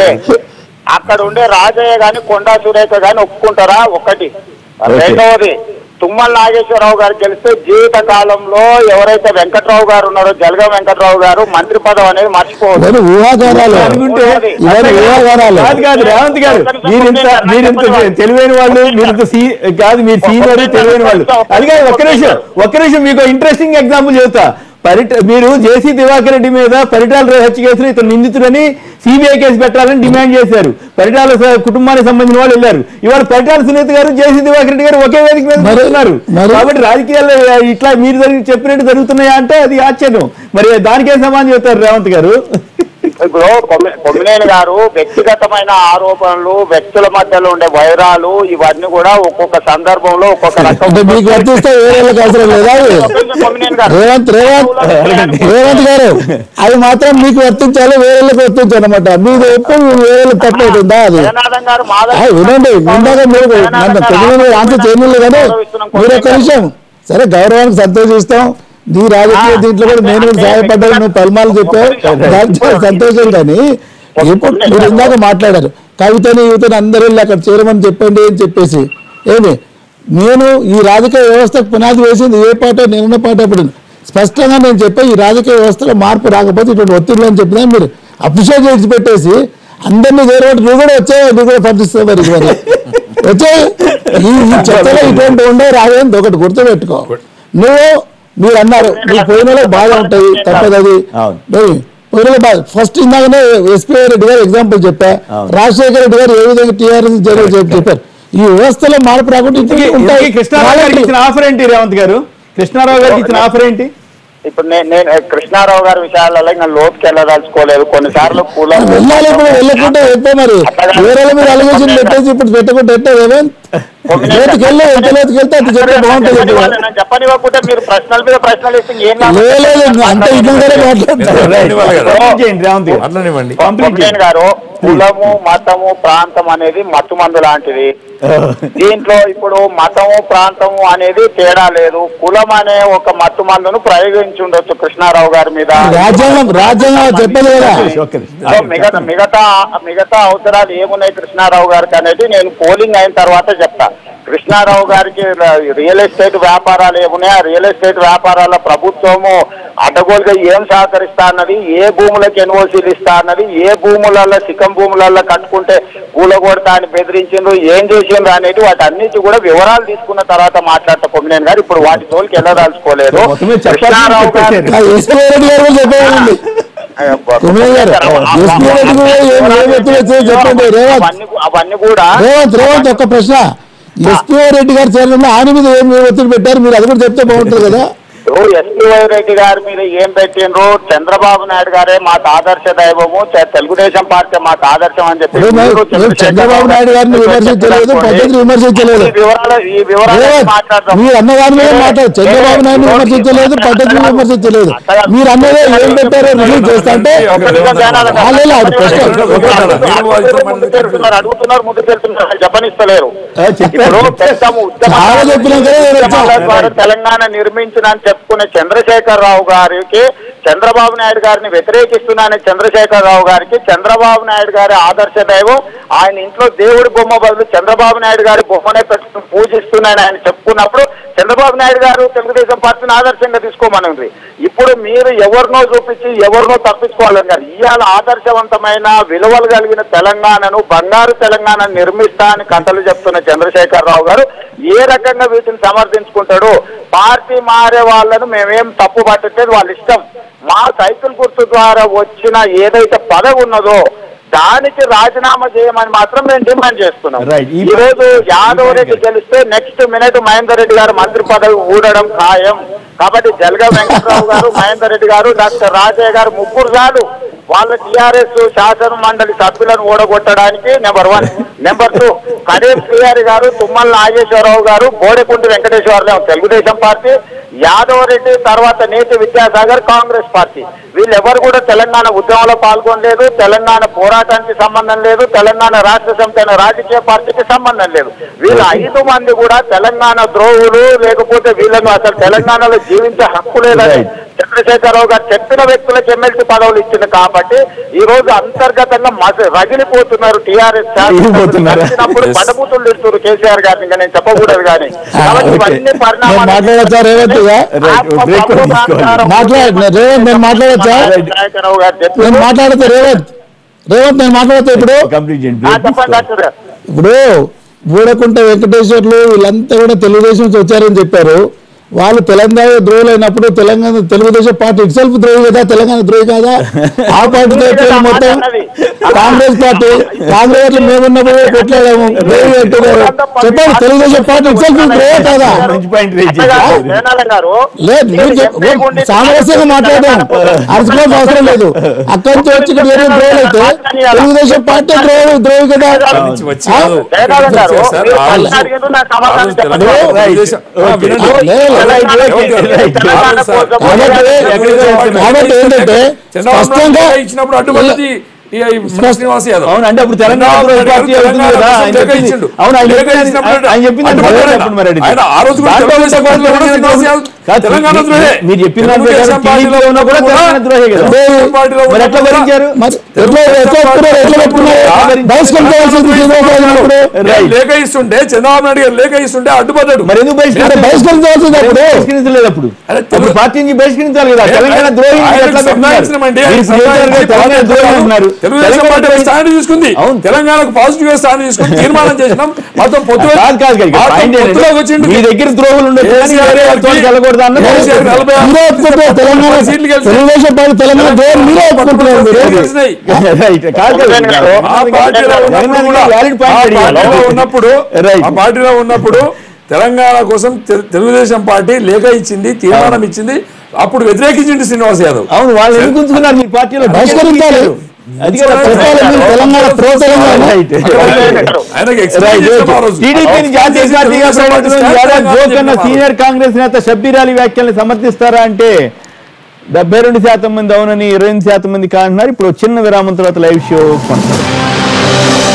అక్కడ ఉండే రాజయ్య గాని కొండా సురేఖ గాని ఒప్పుకుంటారా ఒకటి ఓకే. రెండవది తుమ్మల నాగేశ్వరరావు గారు గెలిస్తే జీవిత కాలంలో ఎవరైతే వెంకట్రావు గారు ఉన్నారో జలగం వెంకట్రావు గారు మంత్రి పదవి అనేది మర్చిపోవద్దు ఇవన్నీ ఊహాగానాలు అనుకుంటే ఇవన్నీ ఊహాగానాలు కాదు కాదు రేవంత్ గారు మీరింత మీరింత తెలివైన వాళ్ళు మీరింత సీ కాదు మీరు సీనియర్ తెలివైన వాళ్ళు అది కాదు ఒక్క నిమిషం ఒక్క నిమిషం మీకు ఇంట్రెస్టింగ్ ఎగ్జాంపుల్ చెబుతా పరిట మీరు జేసీ దివాకర్ రెడ్డి మీద పరిటాల హత్య కేసులో ఇతను నిందితుడని సిబిఐ కేసు పెట్టాలని డిమాండ్ చేశారు పరిటాల స- కుటుంబానికి సంబంధించిన వాళ్ళు వెళ్ళారు ఇవాళ పరిటాల సునీత గారు జేసీ దివాకర్ రెడ్డి గారు ఒకే వేదిక మీద మరి- కూర్చున్నారు మరి- కాబట్టి రాజకీయాల్లో ఇట్లా మీరు జరిగి చెప్పినట్టు జరుగుతున్నాయా అంటే అది ఆశ్చర్యం మరి దానికేం సమాధానం చెప్తారు రేవంత్ గారు ఇప్పుడు కొమ్మి- కొమ్మినేని గారు వ్యక్తిగతమైన ఆరోపణలు వ్యక్తుల మధ్యలో ఉండే వైరాలు ఇవన్నీ కూడా ఒక్కొక్క సందర్భంలో ఒక్కొక్క రకం అంటే మీకు వర్తిస్తే వేరే వాళ్ళకి అవసరం లేదా అవి? కొమ్మినేని గారు రేవంత్ రేవంత్ రేవంత్ గారు అది మాత్రం మీకు వర్తించాలి వేరే వాళ్ళకి వర్తించాలి అనమాట మీరు ఎప్పుడు వేరే వాళ్ళకి తప్పు అవుతుందా అది జగన్నాథం గారు మా ఆ, వినండి ఇందాక మీరు నన్ను తెలుగులో ఆన్సర్ చేయలేదు కానీ మీరు ఒక్క విషయం సరే గౌరవానికి సంతోషిస్తాం నీ రాజకీయ దీంట్లో కూడా నేను కూడా సహాయపడ్డాను నువ్వు పల్మాలు చెప్పావు దాంట్లో సంతోషం కానీ ఇప్పుడు మీరు ఇందాక మాట్లాడారు కవితని యువతని అందరూ వెళ్ళి అక్కడ చేరమని చెప్పండి అని చెప్పేసి ఏమి నేను ఈ రాజకీయ వ్యవస్థకు పునాది వేసింది ఏ పాట నేనున్న పాట అప్పుడు స్పష్టంగా నేను చెప్పే ఈ రాజకీయ వ్యవస్థలో మార్పు రాకపోతే ఇటువంటి ఒత్తిడి అని చెప్పినా మీరు అప్రిషియేట్ చేసి పెట్టేసి అందరినీ చేరబట్టి నువ్వు కూడా వచ్చావు నువ్వు కూడా పంపిస్తావు మరి మరి వచ్చే ఈ ఈ చెత్తలో ఇటువంటి ఉండే రాదని ఒకటి గుర్తుపెట్టుకో నువ్వు మీరు అన్నారు నువ్వు పోయినలో బాగా ఉంటాయి తప్పదు అది అవును. నువ్వు పోయినలో బాగా ఫస్ట్ ఇందాకనే ఎస్పీ రెడ్డి గారు ఎగ్జాంపుల్ చెప్పా అవును. రాజశేఖర రెడ్డి గారు ఏ విధంగా టీఆర్ఎస్ జరిగి చెప్పారు ఈ వ్యవస్థలో మార్పు రాకుండా ఇంతకీ ఇప్పటికీ ఇంతకీ ఉంటాయి కృష్ణారావు గారికి ఇచ్చిన ఆఫర్ ఏంటి రేవంత్ గారు కృష్ణారావు గారికి ఇచ్చిన ఆఫర్ ఏంటి ఇప్పుడు నేను నేను కృష్ణారావు గారి విషయాలలో ఇంకా లోతుకి వెళ్ళదలుచుకోలేదు కొన్నిసార్లు కులం వెళ్ళాలి ఇప్పుడు వెళ్ళకుంటే ఎట్టే మరి వేరే మీరు అలిగేషన్ పెట్టేసి ఇప్పుడు పెట్టకుంటే ఎట్టే రేవంత్ లోతుకి వెళ్ళి ఎంత లోతుకి వెళ్తే అంత చెప్తే బాగుంటుంది ఇప్పుడు. నేను చెప్పనివ్వకుంటే మీరు ప్రశ్నల మీద ప్రశ్నలు ఇస్తే ఏం లాభం? లేదు లేదు, అంత ఇబ్బందిగానే మాట్లాడతారు రైట్. కంప్లీట్ చేయండి రేవంత్ గారు అట్లనివ్వండి కంప్లీట్ కొమ్మినేని చేయండి గారు కులము మతము ప్రాంతం అనేది మత్తుమందు లాంటిది దీంట్లో ఇప్పుడు మతము ప్రాంతము అనేది తేడా లేదు కులం అనే ఒక మత్తుమందును ప్రయోగించి ఉండొచ్చు కృష్ణారావు గారి మీద రాజ్యాంగం రాజ్యాంగం చెప్పదు కదా ఒక్క నిమిషం. సో మిగతా మిగతా మిగతా అవసరాలు ఏమున్నాయి కృష్ణారావు గారికి అనేది నేను పోలింగ్ అయిన తర్వాత చెప్తా కృష్ణారావు గారికి రియల్ ఎస్టేట్ వ్యాపారాలు ఏమున్నాయి ఆ రియల్ ఎస్టేట్ వ్యాపారాల ప్రభుత్వము అడ్డగోలుగా ఏం సహకరిస్తా అన్నది ఏ భూములకు ఎన్ఓసీలు ఇస్తా అన్నది ఏ భూములలో సిక్కం భూములలో కట్టుకుంటే కూలగొడతా అని బెదిరించిండ్రు ఏం చేసిండ్రు అనేది వాటి అన్నిటి కూడా వివరాలు తీసుకున్న తర్వాత మాట్లాడతా కొమ్మినేని గారు ఇప్పుడు వాటి తోలికి వెళ్ళదలుచుకోలేదు మొత్తం మీద చెప్పాల్సింది కృష్ణారావు గారు చెప్పేశారు. ఎస్పీ రెడ్డి గారు కూడా చెప్పేయండి కుమార్ గారు ఎస్పీ రెడ్డి కూడా ఏం ఏం ఎత్తులు వచ్చాయో చెప్పండి రేవంత్ అవన్నీ అవన్నీ కూడా రేవంత్ రేవంత్ ఒక్క ప్రశ్న ఎస్పీ రెడ్డి గారు చేరడంలో ఆయన మీద ఏం ఒత్తిడి పెట్టారు మీరు అది కూడా చెప్తే బాగుంటుంది కదా ఇప్పుడు ఎస్పీవై రెడ్డి గారి మీద ఏం పెట్టిండ్రు చంద్రబాబు నాయుడు గారే మాకు ఆదర్శ దైవము చ- తెలుగుదేశం పార్టీ మాకు ఆదర్శం అని చెప్పి ఇప్పుడు మేము- మీరు మేము చంద్రబాబు నాయుడు గారిని విమర్శించలేదు పద్ధతిని విమర్శించలేదు ఈ వివరాలు ఈ వివరాలు రేవంత్ మాట్లాడదాం మీరు అన్నదాని మీద మాట్లాడు చంద్రబాబు నాయుడు విమర్శించలేదు పద్ధతిని విమర్శించలేదు మీరు అన్నదే ఏం పెట్టారో రిలీజ్ చేస్తా అంటే ఒక్క నిమిషం ధ్యానాలు కాదు. వాళ్ళే అది ప్రశ్న. ముందుకు వెళ్తున్నారు, అడుగుతున్నారు ముందుకు వెళ్తున్నారు చెప్పనిస్తలేరు ఆ, చెప్పారు. ఇప్పుడు పెద్దము ఉద్యమ చాలా చెప్పినాక నేను వచ్చా. ఉద్యమాల ద్వారా తెలంగాణ నిర్మించిన అని చెప్పుకునే చంద్రశేఖర్ రావు గారికి చంద్రబాబు నాయుడు గారిని వ్యతిరేకిస్తున్నానని చంద్రశేఖర్ రావు గారికి చంద్రబాబు నాయుడు గారి ఆదర్శ దైవం ఆయన ఇంట్లో దేవుడి బొమ్మ బదులు చంద్రబాబు నాయుడు గారి బొమ్మనే పెట్టుకుని పూజిస్తున్నానని ఆయన చెప్పుకున్నప్పుడు చంద్రబాబు నాయుడు గారు తెలుగుదేశం పార్టీని ఆదర్శంగా తీసుకోమనుంది ఇప్పుడు మీరు ఎవరినో చూపించి ఎవరినో తప్పించుకోవాలని గారు ఇవాళ ఆదర్శవంతమైన విలువలు కలిగిన తెలంగాణను బంగారు తెలంగాణ నిర్మిస్తా అని కథలు చెప్తున్న చంద్రశేఖర్ రావు గారు ఏ రకంగా వీటిని సమర్థించుకుంటాడు పార్టీ మారే వాళ్ళను మేమేం తప్పు పట్టట్లేదు వాళ్ళ ఇష్టం మా సైకిల్ గుర్తు ద్వారా వచ్చిన ఏదైతే పదవి ఉన్నదో దానికి రాజీనామా చేయమని మాత్రం మేము డిమాండ్ చేస్తున్నాం Right. ఈ- ఈ రోజు యాదవ్ రెడ్డి గెలిస్తే నెక్స్ట్ మినిట్ మహేందర్ రెడ్డి గారు మంత్రి పదవి ఊడడం ఖాయం కాబట్టి జలగ వెంకటరావు గారు మహేందర్ రెడ్డి గారు డాక్టర్ రాజయ్య గారు ముగ్గురు చాలు వాళ్ళ టిఆర్ఎస్ శాసన మండలి సభ్యులను ఓడగొట్టడానికి number one number two Kareem Srihari garu Tummala Nageswararao garu Bodekunti Venkateswararao Telugudesam party Yadav Reddy తర్వాత నేతి విద్యాసాగర్ కాంగ్రెస్ పార్టీ వీళ్ళెవరు కూడా తెలంగాణ ఉద్యమంలో పాల్గొనలేదు తెలంగాణ పోరాటానికి సంబంధం లేదు తెలంగాణ రాష్ట్ర సమితి అనే రాజకీయ పార్టీకి సంబంధం లేదు వీళ్ళ ఐదు మంది కూడా తెలంగాణ ద్రోహులు లేకపోతే వీళ్ళను అసలు తెలంగాణలో జీవించే హక్కు లేదని చంద్రశేఖరరావు గారు చెప్పిన వ్యక్తులకు ఎమ్మెల్సీ పదవులు ఇచ్చింది కాబట్టి ఈ రోజు అంతర్గతంగా మస- రగిలిపోతున్నారు టీఆర్ఎస్ రగిలిపోతున్నారా? వచ్చినప్పుడు Yes. పడబూతులు తిడుతున్నారు కేసీఆర్ గారిని ఇంకా నేను చెప్పకూడదు కానీ కాబట్టి ఓకే. ఇవన్నీ నేను పరిణామాలు మాట్లాడచ్చా రేవంత్ ఇక? రైట్ బ్రేక్ కూడా తీసుకోవాలి మాట్లాడ రేవంత్ నేను మాట్లాడచ్చా నాయకరావు గారు నేను చెప్పారు మాట్లాడతా రేవంత్ రేవంత్ నేను మాట్లాడతా ఇప్పుడు కంప్లీట్ చేయండి ఆ, బ్రేక్ చెప్పండి తీసుకోవాలి డాక్టర్ గారు ఇప్పుడు బూడకుంట వెంకటేశ్వర్లు వీళ్ళంతా కూడా తెలుగుదేశం నుంచి వచ్చారని చెప్పారు వాళ్ళు తెలంగాణ ద్రోహులు అయినప్పుడు తెలంగాణ తెలుగుదేశం పార్టీ ఇట్సెల్ఫ్ ద్రోహి కదా తెలంగాణ ద్రోహి కదా ఆ పార్టీతో పేరు మొత్తం కాంగ్రెస్ పార్టీ కాంగ్రెస్ లో మేమున్నప్పుడు కొట్లాడాము ద్రోహి అంటున్నారు చెప్పండి తెలుగుదేశం పార్టీ ఇట్సెల్ఫ్ ద్రోహి కదా మంచి పాయింట్ రేజ్ అత్తగారు, చేశారు వేణాల గారు లేదు మీరు చెప్- ఎంపీ గుండె సామరస్యంగా మాట్లాడడం అరుచుకోవాల్సిన అవసరం లేదు అక్కడి నుంచి వచ్చి ఇక్కడ ఏదో ద్రోహులు అయితే తెలుగుదేశం పార్టీ ద్రోహి ద్రోహి కదా అక్కడి నుంచి వచ్చి ఆ? కాదు. వేణాల గారు వచ్చారు సార్. మీరు ఆ రోజు- ప్రశ్న అడిగారు, నాకు సమాధానం ఆ రోజు చెప్పండి. తెలంగాణ Right. తెలుగుదేశం- ఆ, Okay. వినండి. లేదు, తెలంగాణ రైట్, కోసం- రైట్, తెలంగాణ సార్. కోసం కాబట్టి కాబట్టి ఏంటంటే చంద్రబాబు స్పష్టంగా నాయుడు ఇచ్చినప్పుడు అడ్డుపడింది ఈ- ఈ శ్రీనివాస్ యాదవ్ అవును అంటే అప్పుడు తెలంగాణ చంద్రబాబు నాయుడు పార్టీ అవుతుంది తెలంగాణ కదా కోసం ఆయన లేఖ చెప్పింది. ఇచ్చిండు. అవును ఆయన లేఖ చెప్పింది ఇచ్చినప్పుడు ఆయన చెప్పింది అడ్డు అడ్డు పడ్డాడు. చెప్పండి మరి అడిగి. ఆయన ఆ రోజు కూడా దాంట్లో తెలుగుదేశం ఉన్న పార్టీలో పార్టీలో శ్రీనివాస్ ఉన్న యాదవ్ కాదు, తెలంగాణ మీరు- ద్రోహే. మీరు చెప్పిన దాని తెలుగుదేశం ప్రకారం పార్టీలో టీడీపీలో ఉన్నా కూడా కూడా తెలంగాణ ద్రోహే కదా తెలుగుదేశం పార్టీలో మరి ఎట్లా ఉన్నా కూడా భరించారు మరి ఎట్లా ఎట్లా ఒప్పుకున్నారు ఎట్లా ఒప్పుకున్నారు బహిష్కరించాల్సింది శ్రీనివాస్ యాదవ్ ఇప్పుడు రైట్. లేఖ ఇస్తుంటే చంద్రబాబు నాయుడు గారు లేఖ ఇస్తుంటే అడ్డుపడ్డాడు మరి ఎందుకు అంటే బహిష్కరించారు బహిష్కరించాల్సింది అప్పుడు బహిష్కరించలేదు అప్పుడు అరే, అప్పుడు పార్టీ నుంచి బహిష్కరించాలి కదా ఏ, తెలంగాణ ఆయన- ద్రోహి ఆయనకు ఎట్లా పెట్టినారు? సంబంధించినమండి, మీరు ఆయనకు కేసీఆర్ గారు సంబంధించిన తెలంగాణ ద్రోహి పార్టీ అంటున్నారు తెలుగుదేశం తెలంగాణ పార్టీ స్థానం తీసుకుంది అవును. తెలంగాణకు పాజిటివ్ గా స్థానం తీసుకుని తీర్మానం చేసినాం మాతో పొత్తు కాదు కాదు కాదు. మాతో పాయింట్ ఏంటంటే, పొత్తులోకి వచ్చిండు. మీ దగ్గర ద్రోహులు ఉండొచ్చు కానీ కేసీఆర్ వేరే గారికి వాళ్ళతో వెళ్ళకూడదు అన్న కేసీఆర్ నలభై ఆరు మీరే ఒప్పుకుంటారు తెలంగాణ సీట్లు గెలిచి- తెలుగుదేశం పార్టీ తెలంగాణ డోర్ మీరే ఒప్పుకుంటున్నారు మీరు సీట్లు గెలిచినాయి. రైట్ కాదు కాదు. ఆ పార్టీలో ఉన్నప్పుడు కూడా వ్యాలిడ్ ఆ పాయింట్ పార్టీలో ఉన్నప్పుడు Right. ఆ పార్టీలో ఉన్నప్పుడు తెలంగాణ కోసం తె- తెలుగుదేశం పార్టీ లేఖ ఇచ్చింది తీర్మానం ఇచ్చింది అప్పుడు వ్యతిరేకించింది శ్రీనివాస్ యాదవ్ అవును వాళ్ళు ఎందుకు ఉంచుకున్నారు మీ పార్టీలో బహిష్కరించాలి. అది కదా చెప్పాలి మీరు తెలంగాణ ప్రో తెలంగాణ రైట్ ఆయనకి explain రైట్ చేసాం ఆ రోజు. టీడీపీని జాతీయ పార్టీగా ప్రకటించిన ఏడాది జోకన్న సీనియర్ కాంగ్రెస్ నేత షబ్బీర్ అలీ వ్యాఖ్యల్ని సమర్థిస్తారా అంటే డెబ్బై రెండు శాతం మంది అవునని ఇరవై ఎనిమిది శాతం మంది కాంటున్నారు ఇప్పుడు ఒక చిన్న విరామం తర్వాత లైవ్ షో కొనసాగుతుంది